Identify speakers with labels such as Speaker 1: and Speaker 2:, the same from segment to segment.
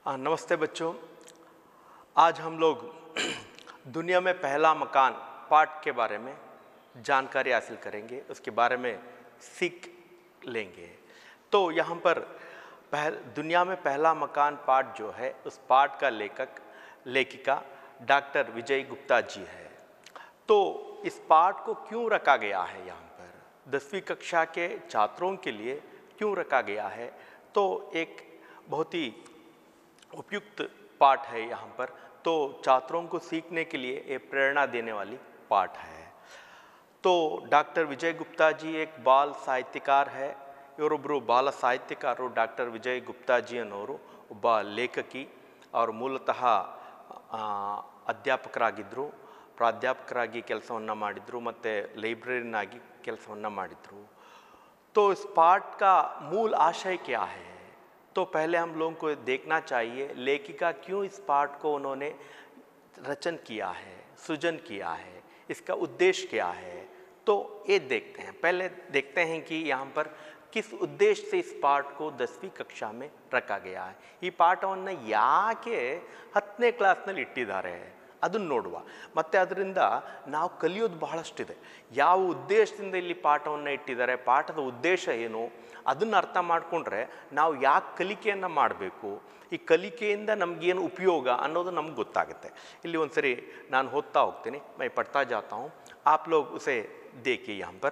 Speaker 1: आ, नमस्ते बच्चों आज हम लोग दुनिया में पहला मकान पाठ के बारे में जानकारी हासिल करेंगे उसके बारे में सीख लेंगे तो यहाँ पर पहल दुनिया में पहला मकान पाठ जो है उस पाठ का लेखक लेखिका डॉक्टर विजय गुप्ता जी है तो इस पाठ को क्यों रखा गया है यहाँ पर दसवीं कक्षा के छात्रों के लिए क्यों रखा गया है तो एक बहुत ही उपयुक्त पाठ है यहाँ पर तो छात्रों को सीखने के लिए एक प्रेरणा देने वाली पाठ है तो ಡಾಕ್ಟರ್ ವಿಜಯ್ ಗುಪ್ತಾ ಜಿ ಏಕ್ ಬಾಲ್ ಸಾಹಿತ್ಯಕಾರ ಹೈ ಇವರೊಬ್ಬರು ಬಾಲ ಸಾಹಿತ್ಯಕಾರರು ಡಾಕ್ಟರ್ ವಿಜಯ್ ಗುಪ್ತಾ ಜಿ ಅನ್ನೋರು ಒಬ್ಬ ಲೇಖಕಿ ಅವರು ಮೂಲತಃ ಆ, ಅಧ್ಯಾಪಕರಾಗಿದ್ದರು ಪ್ರಾಧ್ಯಾಪಕರಾಗಿ ಕೆಲಸವನ್ನು ಮಾಡಿದರು ಮತ್ತು ಲೈಬ್ರರಿನಾಗಿ ಕೆಲಸವನ್ನು ಮಾಡಿದರು तो इस पाठ का मूल आशय क्या है तो पहले हम लोगों को देखना चाहिए लेखिका क्यों इस पाठ को उन्होंने रचन किया है सृजन किया है इसका उद्देश्य क्या है तो ये देखते हैं पहले देखते हैं कि यहाँ पर किस उद्देश्य से इस पाठ को दसवीं कक्षा में रखा गया है ಈ ಪಾಠವನ್ನು ಯಾಕೆ ಹತ್ತನೇ ಕ್ಲಾಸ್ನಲ್ಲಿ ಇಟ್ಟಿದ್ದಾರೆ ಅದನ್ನು ನೋಡುವ ಮತ್ತು ಅದರಿಂದ ನಾವು ಕಲಿಯೋದು ಬಹಳಷ್ಟಿದೆ ಯಾವ ಉದ್ದೇಶದಿಂದ ಇಲ್ಲಿ ಪಾಠವನ್ನು ಇಟ್ಟಿದ್ದಾರೆ ಪಾಠದ ಉದ್ದೇಶ ಏನು ಅದನ್ನು ಅರ್ಥ ಮಾಡಿಕೊಂಡ್ರೆ ನಾವು ಯಾಕೆ ಕಲಿಕೆಯನ್ನು ಮಾಡಬೇಕು ಈ ಕಲಿಕೆಯಿಂದ ನಮಗೇನು ಉಪಯೋಗ ಅನ್ನೋದು ನಮ್ಗೆ ಗೊತ್ತಾಗುತ್ತೆ ಇಲ್ಲಿ ಒಂದು ಸರಿ ನಾನು ಓದ್ತಾ ಹೋಗ್ತೀನಿ ಮೈ ಪಡ್ತಾ ಜಾತಾ ಹೂँ आप लोग उसे देखिए यहाँ पर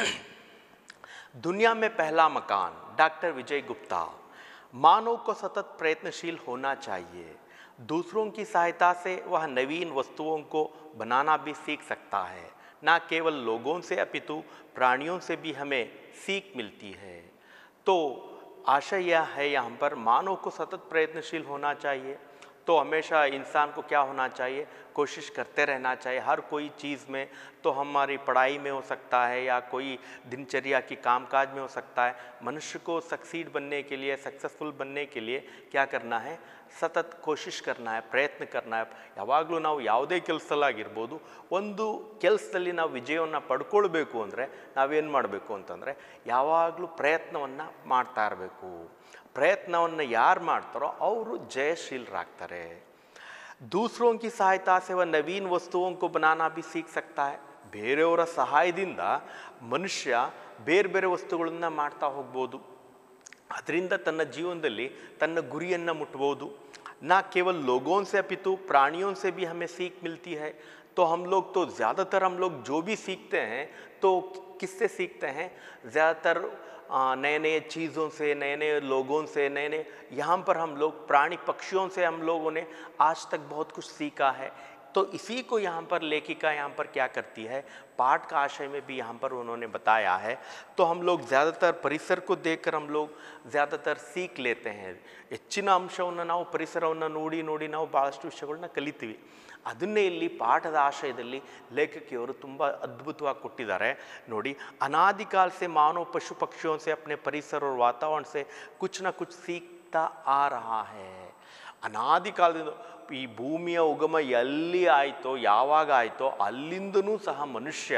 Speaker 1: दुनिया में पहला मकान डॉक्टर विजय गुप्ता मानव को सतत प्रयत्नशील होना चाहिए दूसरों की सहायता से वह नवीन वस्तुओं को बनाना भी सीख सकता है न केवल लोगों से अपितु प्राणियों से भी हमें सीख मिलती है तो आशय यह है यहाँ पर मानव को सतत प्रयत्नशील होना चाहिए तो हमेशा इंसान को क्या होना चाहिए कोशिश करते रहना चाहिए हर कोई चीज़ में तो हमारी पढ़ाई में हो सकता है या कोई दिनचर्या की कामकाज में हो सकता है मनुष्य को सक्सीड बनने के लिए सक्सेसफुल बनने के लिए क्या करना है ಸತತ್ ಕೋಶಿಶ್ ಕರ್ನ है ಪ್ರಯತ್ನ ಕರ್ನ है ಯಾವಾಗಲೂ ನಾವು ಯಾವುದೇ ಕೆಲಸದಲ್ಲಾಗಿರ್ಬೋದು ಒಂದು ಕೆಲಸದಲ್ಲಿ ನಾವು ವಿಜಯವನ್ನು ಪಡ್ಕೊಳ್ಬೇಕು ಅಂದರೆ ನಾವೇನು ಮಾಡಬೇಕು ಅಂತಂದರೆ ಯಾವಾಗಲೂ ಪ್ರಯತ್ನವನ್ನು ಮಾಡ್ತಾ ಇರಬೇಕು ಪ್ರಯತ್ನವನ್ನು ಯಾರು ಮಾಡ್ತಾರೋ ಅವರು ಜಯಶೀಲರಾಗ್ತಾರೆ दूसरों की सहायता से वह नवीन वस्तुओं को बनाना भी सीख सकता है ಬೇರೆಯವರ ಸಹಾಯದಿಂದ ಮನುಷ್ಯ ಬೇರೆ ಬೇರೆ ವಸ್ತುಗಳನ್ನು ಮಾಡ್ತಾ ಹೋಗ್ಬೋದು ಅದರಿಂದ ತನ್ನ ಜೀವನದಲ್ಲಿ ತನ್ನ ಗುರಿಯನ್ನು ಮುಟ್ಬೋದು ना केवल लोगों से अपितु प्राणियों से भी हमें सीख मिलती है तो हम लोग तो ज़्यादातर हम लोग जो भी सीखते हैं तो किससे सीखते हैं ज़्यादातर नए नए चीज़ों से नए नए लोगों से नए नए यहाँ पर हम लोग प्राणी पक्षियों से हम लोगों ने आज तक बहुत कुछ सीखा है तो इसी को यहाँ पर लेखिका यहाँ पर क्या करती है पाठ का आशय में भी यहाँ पर उन्होंने बताया है तो हम लोग ज़्यादातर परिसर को देखकर हम लोग ज़्यादातर सीख लेते हैं ಹೆಚ್ಚಿನ ಅಂಶವನ್ನು ನಾವು ಪರಿಸರವನ್ನು ನೋಡಿ ನೋಡಿ ನಾವು ಭಾಳಷ್ಟು ವಿಷಯಗಳನ್ನ ಕಲಿತೀವಿ ಅದನ್ನೇ ಇಲ್ಲಿ ಪಾಠದ ಆಶಯದಲ್ಲಿ ಲೇಖಕಿಯವರು ತುಂಬ ಅದ್ಭುತವಾಗಿ ಕೊಟ್ಟಿದ್ದಾರೆ ನೋಡಿ अनादि काल से मानव पशु पक्षियों से अपने परिसर और वातावरण से कुछ ना कुछ सीखता आ रहा है ಅನಾದಿ ಕಾಲದಿಂದ ಈ ಭೂಮಿಯ ಉಗಮ ಎಲ್ಲಿ ಆಯಿತೋ ಯಾವಾಗ ಆಯಿತೋ ಅಲ್ಲಿಂದನೂ ಸಹ ಮನುಷ್ಯ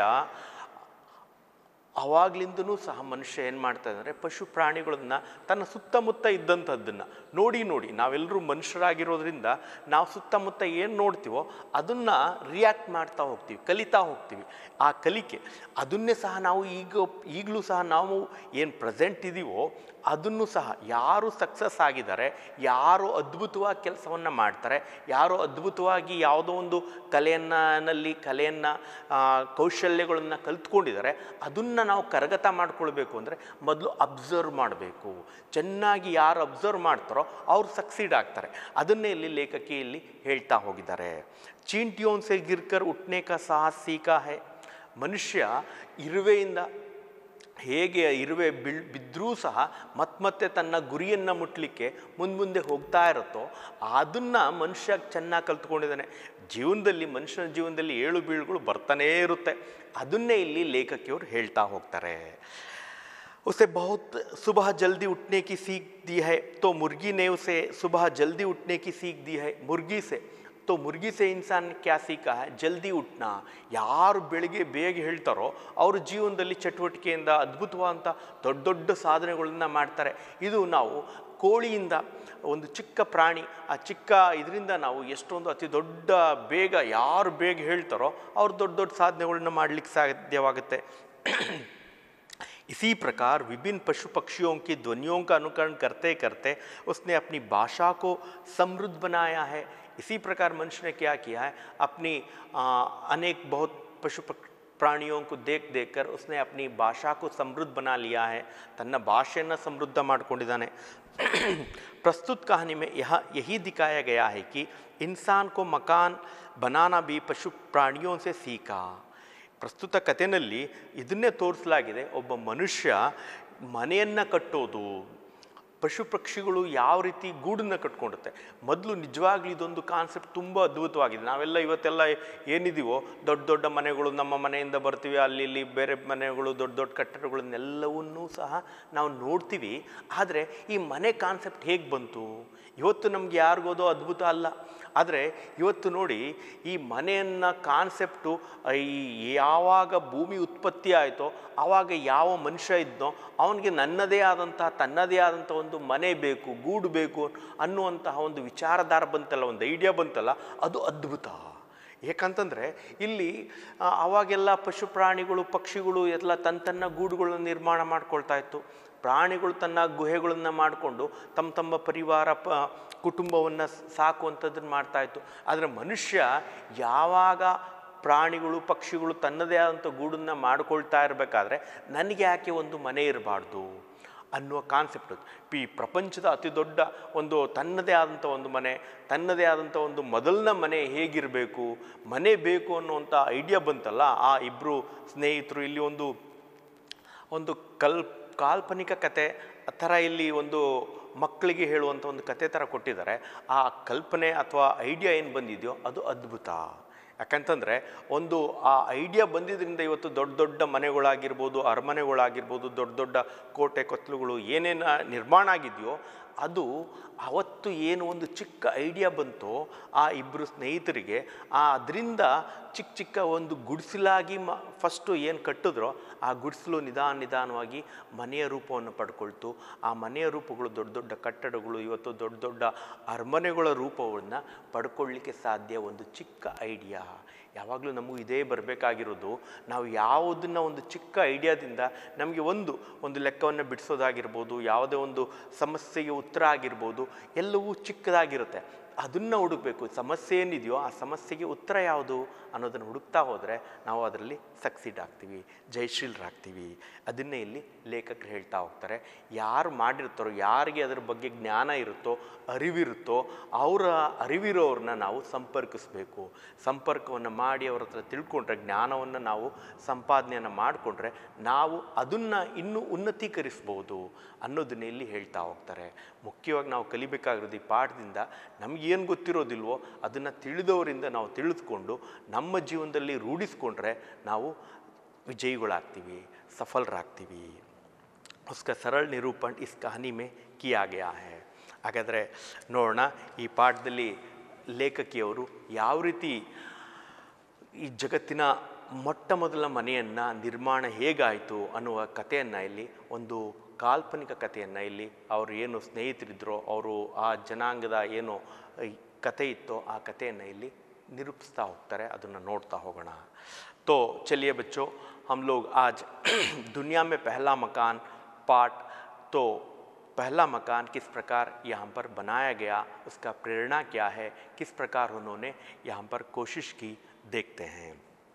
Speaker 1: ಅವಾಗ್ಲಿಂದನೂ ಸಹ ಮನುಷ್ಯ ಏನು ಮಾಡ್ತಾ ಇದ್ದಾರೆ ಪಶು ಪ್ರಾಣಿಗಳನ್ನ ತನ್ನ ಸುತ್ತಮುತ್ತ ಇದ್ದಂಥದ್ದನ್ನು ನೋಡಿ ನೋಡಿ ನಾವೆಲ್ಲರೂ ಮನುಷ್ಯರಾಗಿರೋದ್ರಿಂದ ನಾವು ಸುತ್ತಮುತ್ತ ಏನು ನೋಡ್ತೀವೋ ಅದನ್ನು ರಿಯಾಕ್ಟ್ ಮಾಡ್ತಾ ಹೋಗ್ತೀವಿ ಕಲಿತಾ ಹೋಗ್ತೀವಿ ಆ ಕಲಿಕೆ ಅದನ್ನೇ ಸಹ ನಾವು ಈಗ ಈಗಲೂ ಸಹ ನಾವು ಏನು ಪ್ರೆಸೆಂಟ್ ಇದೀವೋ ಅದನ್ನು ಸಹ ಯಾರು ಸಕ್ಸಸ್ ಆಗಿದ್ದಾರೆ ಯಾರು ಅದ್ಭುತವಾಗಿ ಕೆಲಸವನ್ನು ಮಾಡ್ತಾರೆ ಯಾರು ಅದ್ಭುತವಾಗಿ ಯಾವುದೋ ಒಂದು ಕಲೆಯನ್ನು ನಲ್ಲಿ ಕಲೆಯನ್ನು ಕೌಶಲ್ಯಗಳನ್ನು ಕಲ್ತ್ಕೊಂಡಿದ್ದಾರೆ ಅದನ್ನು ನಾವು ಕರಗತ ಮಾಡ್ಕೊಳ್ಬೇಕು ಅಂದರೆ ಮೊದಲು ಅಬ್ಸರ್ವ್ ಮಾಡಬೇಕು ಚೆನ್ನಾಗಿ ಯಾರು ಅಬ್ಸರ್ವ್ ಮಾಡ್ತಾರೋ ಅವ್ರು ಸಕ್ಸೀಡ್ ಆಗ್ತಾರೆ ಅದನ್ನೇ ಇಲ್ಲಿ ಲೇಖಕಿ ಇಲ್ಲಿ ಹೇಳ್ತಾ ಹೋಗಿದ್ದಾರೆ ಚೀಂಟಿಯೋನ್ ಸೆ ಗಿರ್ಕರ್ ಉಟ್ನೆ ಕಾ ಸಾಹಸ್ ಸೀಕಾ ಹೈ ಮನುಷ್ಯ ಇರುವೆಯಿಂದ ಹೇಗೆ ಇರುವೆ ಬಿಳ್ ಬಿದ್ದರೂ ಸಹ ಮತ್ತೆ ತನ್ನ ಗುರಿಯನ್ನು ಮುಟ್ಟಲಿಕ್ಕೆ ಮುಂದೆ ಮುಂದೆ ಹೋಗ್ತಾ ಇರುತ್ತೋ ಅದನ್ನು ಮನುಷ್ಯ ಚೆನ್ನಾಗಿ ಕಲ್ತ್ಕೊಂಡಿದ್ದಾನೆ ಜೀವನದಲ್ಲಿ ಮನುಷ್ಯನ ಜೀವನದಲ್ಲಿ ಏಳು ಬೀಳುಗಳು ಬರ್ತಾನೇ ಇರುತ್ತೆ ಅದನ್ನೇ ಇಲ್ಲಿ ಲೇಖಕಿಯವರು ಹೇಳ್ತಾ ಹೋಗ್ತಾರೆ उसे बहुत सुबह जल्दी उठने की सीख दी है तो मुर्गी ने उसे सुबह जल्दी उठने की सीख दी है मुर्गी से तो मुर्गी से इंसान ने क्या सीखा है ಜಲ್ದಿ ಉಟ್ನ ಯಾರು ಬೆಳಿಗ್ಗೆ ಬೇಗ ಹೇಳ್ತಾರೋ ಅವ್ರ ಜೀವನದಲ್ಲಿ ಚಟುವಟಿಕೆಯಿಂದ ಅದ್ಭುತವಾದಂಥ ದೊಡ್ಡ ದೊಡ್ಡ ಸಾಧನೆಗಳನ್ನ ಮಾಡ್ತಾರೆ ಇದು ನಾವು ಕೋಳಿಯಿಂದ ಒಂದು ಚಿಕ್ಕ ಪ್ರಾಣಿ ಆ ಚಿಕ್ಕ ಇದರಿಂದ ನಾವು ಎಷ್ಟೊಂದು ಅತಿ ದೊಡ್ಡ ಬೇಗ ಯಾರು ಬೇಗ ಹೇಳ್ತಾರೋ ಅವ್ರು ದೊಡ್ಡ ದೊಡ್ಡ ಸಾಧನೆಗಳನ್ನ ಮಾಡಲಿಕ್ಕೆ ಸಾಧ್ಯವಾಗುತ್ತೆ इसी प्रकार विभिन्न पशु पक्षियों की ध्वनियों का अनुकरण करते करते उसने अपनी भाषा को समृद्ध बनाया है इसी प्रकार मनुष्य ने क्या किया है अपनी आ, अनेक बहुत पशु पक- ಪ್ರಾಣಿಯೋ ದೇख देख कर उसने अपनी भाषा को समृद्ध बना लिया है ತನ್ನ ಭಾಷೆಯನ್ನು ಸಮೃದ್ಧ ಮಾಡಿಕೊಂಡಿದ್ದಾನೆ प्रस्तुत कहानी में यह यही दिखाया गया है कि इंसान को मकान बनाना भी पशु प्राणियों से सीखा ಪ್ರಸ್ತುತ ಕಥೆನಲ್ಲಿ ಇದನ್ನೇ ತೋರಿಸಲಾಗಿದೆ ಒಬ್ಬ ಮನುಷ್ಯ ಮನೆಯನ್ನು ಕಟ್ಟೋದು ಪಶು ಪಕ್ಷಿಗಳು ಯಾವ ರೀತಿ ಗೂಡನ್ನು ಕಟ್ಕೊಂಡಿರುತ್ತೆ ಮೊದಲು ನಿಜವಾಗ್ಲೂ ಇದೊಂದು ಕಾನ್ಸೆಪ್ಟ್ ತುಂಬ ಅದ್ಭುತವಾಗಿದೆ ನಾವೆಲ್ಲ ಇವತ್ತೆಲ್ಲ ಏನಿದೀವೋ ದೊಡ್ಡ ದೊಡ್ಡ ಮನೆಗಳು ನಮ್ಮ ಮನೆಯಿಂದ ಬರ್ತೀವಿ ಅಲ್ಲಿ ಇಲ್ಲಿ ಬೇರೆ ಮನೆಗಳು ದೊಡ್ಡ ದೊಡ್ಡ ಕಟ್ಟಡಗಳನ್ನೆಲ್ಲವನ್ನೂ ಸಹ ನಾವು ನೋಡ್ತೀವಿ ಆದರೆ ಈ ಮನೆ ಕಾನ್ಸೆಪ್ಟ್ ಹೇಗೆ ಬಂತು ಇವತ್ತು ನಮ್ಗೆ ಯಾರಿಗೋದೋ ಅದ್ಭುತ ಅಲ್ಲ ಆದರೆ ಇವತ್ತು ನೋಡಿ ಈ ಮನೆಯನ್ನು ಕಾನ್ಸೆಪ್ಟು ಈ ಯಾವಾಗ ಭೂಮಿ ಉತ್ಪತ್ತಿ ಆಯಿತೋ ಆವಾಗ ಯಾವ ಮನುಷ್ಯ ಇದ್ನೋ ಅವನಿಗೆ ನನ್ನದೇ ಆದಂತಹ ತನ್ನದೇ ಆದಂಥ ಒಂದು ಮನೆ ಬೇಕು ಗೂಡು ಬೇಕು ಅನ್ನುವಂತಹ ಒಂದು ವಿಚಾರಧಾರ ಬಂತಲ್ಲ ಒಂದು ಐಡಿಯಾ ಬಂತಲ್ಲ ಅದು ಅದ್ಭುತ ಏಕಂತಂದರೆ ಇಲ್ಲಿ ಆ, ಅವಾಗೆಲ್ಲ ಪಶು ಪ್ರಾಣಿಗಳು ಪಕ್ಷಿಗಳು ಎಲ್ಲ ತನ್ನ ತನ್ನ ಗೂಡುಗಳನ್ನು ನಿರ್ಮಾಣ ಮಾಡ್ಕೊಳ್ತಾ ಇತ್ತು ಪ್ರಾಣಿಗಳು ತನ್ನ ಗುಹೆಗಳನ್ನು ಮಾಡಿಕೊಂಡು ತಮ್ಮ ತಮ್ಮ ಪರಿವಾರ ಪ ಕುಟುಂಬವನ್ನು ಸಾಕುವಂಥದ್ದನ್ನು ಮಾಡ್ತಾ ಇತ್ತು ಆದರೆ ಮನುಷ್ಯ ಯಾವಾಗ ಪ್ರಾಣಿಗಳು ಪಕ್ಷಿಗಳು ತನ್ನದೇ ಆದಂಥ ಗೂಡನ್ನು ಮಾಡ್ಕೊಳ್ತಾ ಇರಬೇಕಾದ್ರೆ ನನಗೆ ಯಾಕೆ ಒಂದು ಮನೆ ಇರಬಾರ್ದು ಅನ್ನುವ ಕಾನ್ಸೆಪ್ಟ್ ಈ ಪ್ರಪಂಚದ ಅತಿ ದೊಡ್ಡ ಒಂದು ತನ್ನದೇ ಆದಂಥ ಒಂದು ಮನೆ ತನ್ನದೇ ಆದಂಥ ಒಂದು ಮೊದಲನ ಮನೆ ಹೇಗಿರಬೇಕು ಮನೆ ಬೇಕು ಅನ್ನುವಂಥ ಐಡಿಯಾ ಬಂತಲ್ಲ ಆ ಇಬ್ಬರು ಸ್ನೇಹಿತರು ಇಲ್ಲಿ ಒಂದು ಒಂದು ಕಲ್ ಕಾಲ್ಪನಿಕ ಕತೆ ಆ ಥರ ಇಲ್ಲಿ ಒಂದು ಮಕ್ಕಳಿಗೆ ಹೇಳುವಂಥ ಒಂದು ಕತೆ ಥರ ಕೊಟ್ಟಿದ್ದಾರೆ ಆ ಕಲ್ಪನೆ ಅಥವಾ ಐಡಿಯಾ ಏನು ಬಂದಿದೆಯೋ ಅದು ಅದ್ಭುತ ಯಾಕಂತಂದರೆ ಒಂದು ಆ ಐಡಿಯಾ ಬಂದಿದ್ದರಿಂದ ಇವತ್ತು ದೊಡ್ಡ ದೊಡ್ಡ ಮನೆಗಳಾಗಿರ್ಬೋದು ಅರಮನೆಗಳಾಗಿರ್ಬೋದು ದೊಡ್ಡ ದೊಡ್ಡ ಕೋಟೆ ಕೊತ್ತಲುಗಳು ಏನೇನು ನಿರ್ಮಾಣ ಆಗಿದೆಯೋ ಅದು ಅವತ್ತು ಏನು ಒಂದು ಚಿಕ್ಕ ಐಡಿಯಾ ಬಂತೋ ಆ ಇಬ್ಬರು ಸ್ನೇಹಿತರಿಗೆ ಆ ಅದರಿಂದ ಚಿಕ್ಕ ಚಿಕ್ಕ ಒಂದು ಗುಡಿಸಲಾಗಿ ಮ ಫಸ್ಟು ಏನು ಕಟ್ಟಿದ್ರೋ ಆ ಗುಡಿಸಲು ನಿಧಾನ ನಿಧಾನವಾಗಿ ಮನೆಯ ರೂಪವನ್ನು ಪಡ್ಕೊಳ್ತು ಆ ಮನೆಯ ರೂಪಗಳು ದೊಡ್ಡ ದೊಡ್ಡ ಕಟ್ಟಡಗಳು ಇವತ್ತು ದೊಡ್ಡ ದೊಡ್ಡ ಅರಮನೆಗಳ ರೂಪವನ್ನು ಪಡ್ಕೊಳ್ಳಿಕ್ಕೆ ಸಾಧ್ಯ ಒಂದು ಚಿಕ್ಕ ಐಡಿಯಾ ಯಾವಾಗಲೂ ನಮಗೂ ಇದೇ ಬರಬೇಕಾಗಿರೋದು ನಾವು ಯಾವುದನ್ನು ಒಂದು ಚಿಕ್ಕ ಐಡಿಯಾದಿಂದ ನಮಗೆ ಒಂದು ಒಂದು ಲೆಕ್ಕವನ್ನು ಬಿಡಿಸೋದಾಗಿರ್ಬೋದು ಯಾವುದೇ ಒಂದು ಸಮಸ್ಯೆಗೆ ಉತ್ತರ ಆಗಿರ್ಬೋದು ಎಲ್ಲವೂ ಚಿಕ್ಕದಾಗಿರುತ್ತೆ ಅದನ್ನು ಹುಡುಕಬೇಕು ಸಮಸ್ಯೆ ಏನಿದೆಯೋ ಆ ಸಮಸ್ಯೆಗೆ ಉತ್ತರ ಯಾವುದು ಅನ್ನೋದನ್ನು ಹುಡುಕ್ತಾ ಹೋದರೆ ನಾವು ಅದರಲ್ಲಿ ಸಕ್ಸೀಡ್ ಆಗ್ತೀವಿ ಜಯಶೀಲರಾಗ್ತೀವಿ ಅದನ್ನೇ ಇಲ್ಲಿ ಲೇಖಕರು ಹೇಳ್ತಾ ಹೋಗ್ತಾರೆ ಯಾರು ಮಾಡಿರ್ತಾರೋ ಯಾರಿಗೆ ಅದರ ಬಗ್ಗೆ ಜ್ಞಾನ ಇರುತ್ತೋ ಅರಿವಿರುತ್ತೋ ಅವರ ಅರಿವಿರೋರನ್ನ ನಾವು ಸಂಪರ್ಕಿಸಬೇಕು ಸಂಪರ್ಕವನ್ನು ಮಾಡಿ ಅವ್ರ ಹತ್ರ ತಿಳ್ಕೊಂಡ್ರೆ ಜ್ಞಾನವನ್ನು ನಾವು ಸಂಪಾದನೆಯನ್ನು ಮಾಡಿಕೊಂಡ್ರೆ ನಾವು ಅದನ್ನು ಇನ್ನೂ ಉನ್ನತೀಕರಿಸ್ಬೋದು ಅನ್ನೋದನ್ನ ಇಲ್ಲಿ ಹೇಳ್ತಾ ಹೋಗ್ತಾರೆ ಮುಖ್ಯವಾಗಿ ನಾವು ಕಲಿಬೇಕಾಗಿರೋದು ಈ ಪಾಠದಿಂದ ನಮಗೇನು ಗೊತ್ತಿರೋದಿಲ್ವೋ ಅದನ್ನು ತಿಳಿದವರಿಂದ ನಾವು ತಿಳಿದುಕೊಂಡು ನಮ್ಮ ಜೀವನದಲ್ಲಿ ರೂಢಿಸ್ಕೊಂಡ್ರೆ ನಾವು ವಿಜಯಿಗಳಾಗ್ತೀವಿ ಸಫಲರಾಗ್ತೀವಿ उसका सरल निरूपण इस कहानी में किया गया है ಹಾಗಾದರೆ ನೋಡೋಣ ಈ ಪಾಠದಲ್ಲಿ ಲೇಖಕಿಯವರು ಯಾವ ರೀತಿ ಈ ಜಗತ್ತಿನ ಮೊಟ್ಟ ಮೊದಲ ಮನೆಯನ್ನು ನಿರ್ಮಾಣ ಹೇಗಾಯಿತು ಅನ್ನುವ ಕಥೆಯನ್ನು ಇಲ್ಲಿ ಒಂದು ಕಾಲ್ಪನಿಕ ಕಥೆಯನ್ನು ಇಲ್ಲಿ ಅವರು ಏನು ಸ್ನೇಹಿತರಿದ್ದರೋ ಅವರು ಆ ಜನಾಂಗದ ಏನು ಈ ಕತೆ ಇತ್ತೋ ಆ ಕಥೆಯನ್ನು ಇಲ್ಲಿ ನಿರೂಪಿಸ್ತಾ ಹೋಗ್ತಾರೆ ಅದನ್ನು ನೋಡ್ತಾ ಹೋಗೋಣ तो चलिए बच्चों हम लोग आज दुनिया में पहला मकान पार्ट तो पहला मकान किस प्रकार यहाँ पर बनाया गया उसका प्रेरणा क्या है किस प्रकार उन्होंने यहाँ पर कोशिश की देखते हैं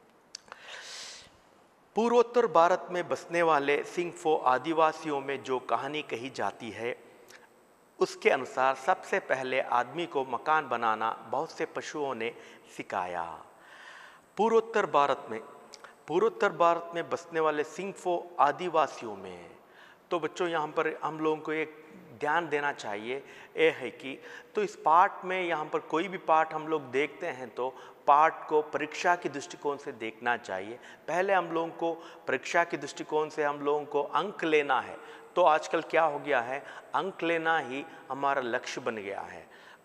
Speaker 1: पूर्वोत्तर भारत में बसने वाले सिंगफो आदिवासियों में जो कहानी कही जाती है उसके अनुसार सबसे पहले आदमी को मकान बनाना बहुत से पशुओं ने सिखाया पूर्वोत्तर भारत में पूर्वोत्तर भारत में बसने वाले सिंगफो आदिवासियों में तो बच्चों यहाँ पर हम लोगों को एक ध्यान देना चाहिए ये है कि तो इस पाठ में यहाँ पर कोई भी पाठ हम लोग देखते हैं तो पाठ को परीक्षा के दृष्टिकोण से देखना चाहिए पहले हम लोगों को परीक्षा के दृष्टिकोण से हम लोगों को अंक लेना है तो आजकल क्या हो गया है अंक लेना ही हमारा लक्ष्य बन गया है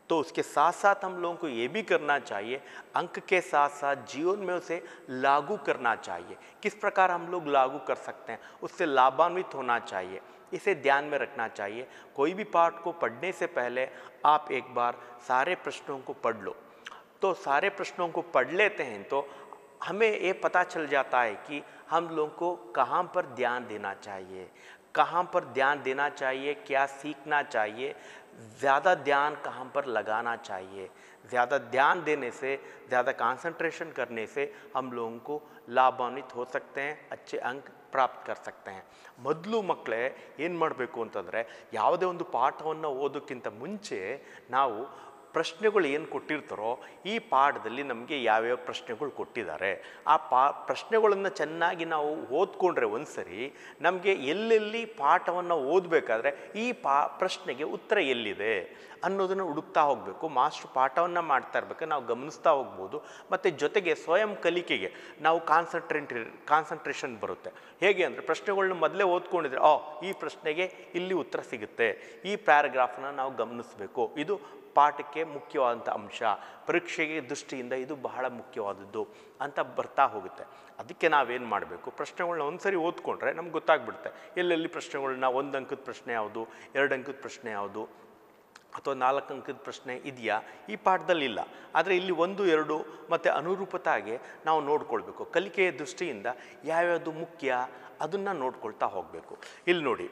Speaker 1: तो उसके साथ साथ हम लोगों को ये भी करना चाहिए अंक के साथ साथ जीवन में उसे लागू करना चाहिए किस प्रकार हम लोग लागू कर सकते हैं उससे लाभान्वित होना चाहिए इसे ध्यान में रखना चाहिए कोई भी पाठ को पढ़ने से पहले आप एक बार सारे प्रश्नों को पढ़ लो तो सारे प्रश्नों को पढ़ लेते हैं तो हमें ये पता चल जाता है कि हम लोग को कहाँ पर ध्यान देना चाहिए कहाँ पर ध्यान देना चाहिए क्या सीखना चाहिए ज़्यादा ध्यान कहाँ पर लगाना चाहिए ज़्यादा ध्यान देने से ज़्यादा कंसंट्रेशन करने से हम लोगों को लाभान्वित हो सकते हैं अच्छे अंक ಪ್ರಾಪ್ತ कर सकते हैं ಮೊದಲು ಮಕ್ಕಳೇ ಏನು ಮಾಡಬೇಕು ಅಂತಂದರೆ ಯಾವುದೇ ಒಂದು ಪಾಠವನ್ನು ಓದೋಕ್ಕಿಂತ ಮುಂಚೆ ನಾವು ಪ್ರಶ್ನೆಗಳು ಏನು ಕೊಟ್ಟಿರ್ತಾರೋ ಈ ಪಾಠದಲ್ಲಿ ನಮಗೆ ಯಾವ್ಯಾವ ಪ್ರಶ್ನೆಗಳು ಕೊಟ್ಟಿದ್ದಾರೆ ಆ ಪಾ ಪ್ರಶ್ನೆಗಳನ್ನು ಚೆನ್ನಾಗಿ ನಾವು ಓದ್ಕೊಂಡ್ರೆ ಒಂದು ಸರಿ ನಮಗೆ ಎಲ್ಲೆಲ್ಲಿ ಪಾಠವನ್ನು ಓದಬೇಕಾದ್ರೆ ಈ ಪಾ ಪ್ರಶ್ನೆಗೆ ಉತ್ತರ ಎಲ್ಲಿದೆ ಅನ್ನೋದನ್ನು ಹುಡುಕ್ತಾ ಹೋಗಬೇಕು ಮಾಸ್ಟ್ರು ಪಾಠವನ್ನು ಮಾಡ್ತಾ ಇರ್ಬೇಕು ನಾವು ಗಮನಿಸ್ತಾ ಹೋಗ್ಬೋದು ಮತ್ತು ಜೊತೆಗೆ ಸ್ವಯಂ ಕಲಿಕೆಗೆ ನಾವು ಕಾನ್ಸಂಟ್ರೇಟ್ ಕಾನ್ಸಂಟ್ರೇಷನ್ ಬರುತ್ತೆ ಹೇಗೆ ಅಂದರೆ ಪ್ರಶ್ನೆಗಳನ್ನ ಮೊದಲೇ ಓದ್ಕೊಂಡಿದ್ರೆ ಓ ಈ ಪ್ರಶ್ನೆಗೆ ಇಲ್ಲಿ ಉತ್ತರ ಸಿಗುತ್ತೆ ಈ ಪ್ಯಾರಾಗ್ರಾಫ್ನ ನಾವು ಗಮನಿಸಬೇಕು ಇದು ಪಾಠಕ್ಕೆ ಮುಖ್ಯವಾದಂಥ ಅಂಶ ಪರೀಕ್ಷೆಗೆ ದೃಷ್ಟಿಯಿಂದ ಇದು ಬಹಳ ಮುಖ್ಯವಾದದ್ದು ಅಂತ ಬರ್ತಾ ಹೋಗುತ್ತೆ ಅದಕ್ಕೆ ನಾವೇನು ಮಾಡಬೇಕು ಪ್ರಶ್ನೆಗಳನ್ನ ಒಂದು ಸರಿ ಓದ್ಕೊಂಡ್ರೆ ನಮ್ಗೆ ಗೊತ್ತಾಗ್ಬಿಡುತ್ತೆ ಎಲ್ಲೆಲ್ಲಿ ಪ್ರಶ್ನೆಗಳನ್ನ ಒಂದು ಅಂಕದ ಪ್ರಶ್ನೆ ಯಾವುದು ಎರಡು ಅಂಕದ ಪ್ರಶ್ನೆ ಯಾವುದು ಅಥವಾ ನಾಲ್ಕು ಅಂಕದ ಪ್ರಶ್ನೆ ಇದೆಯಾ ಈ ಪಾಠದಲ್ಲಿ ಇಲ್ಲ ಆದರೆ ಇಲ್ಲಿ ಒಂದು ಎರಡು ಮತ್ತು ಅನುರೂಪತಾಗೆ ನಾವು ನೋಡ್ಕೊಳ್ಬೇಕು ಕಲಿಕೆಯ ದೃಷ್ಟಿಯಿಂದ ಯಾವ್ಯಾವುದು ಮುಖ್ಯ ಅದನ್ನು ನೋಡ್ಕೊಳ್ತಾ ಹೋಗಬೇಕು ಇಲ್ಲಿ ನೋಡಿ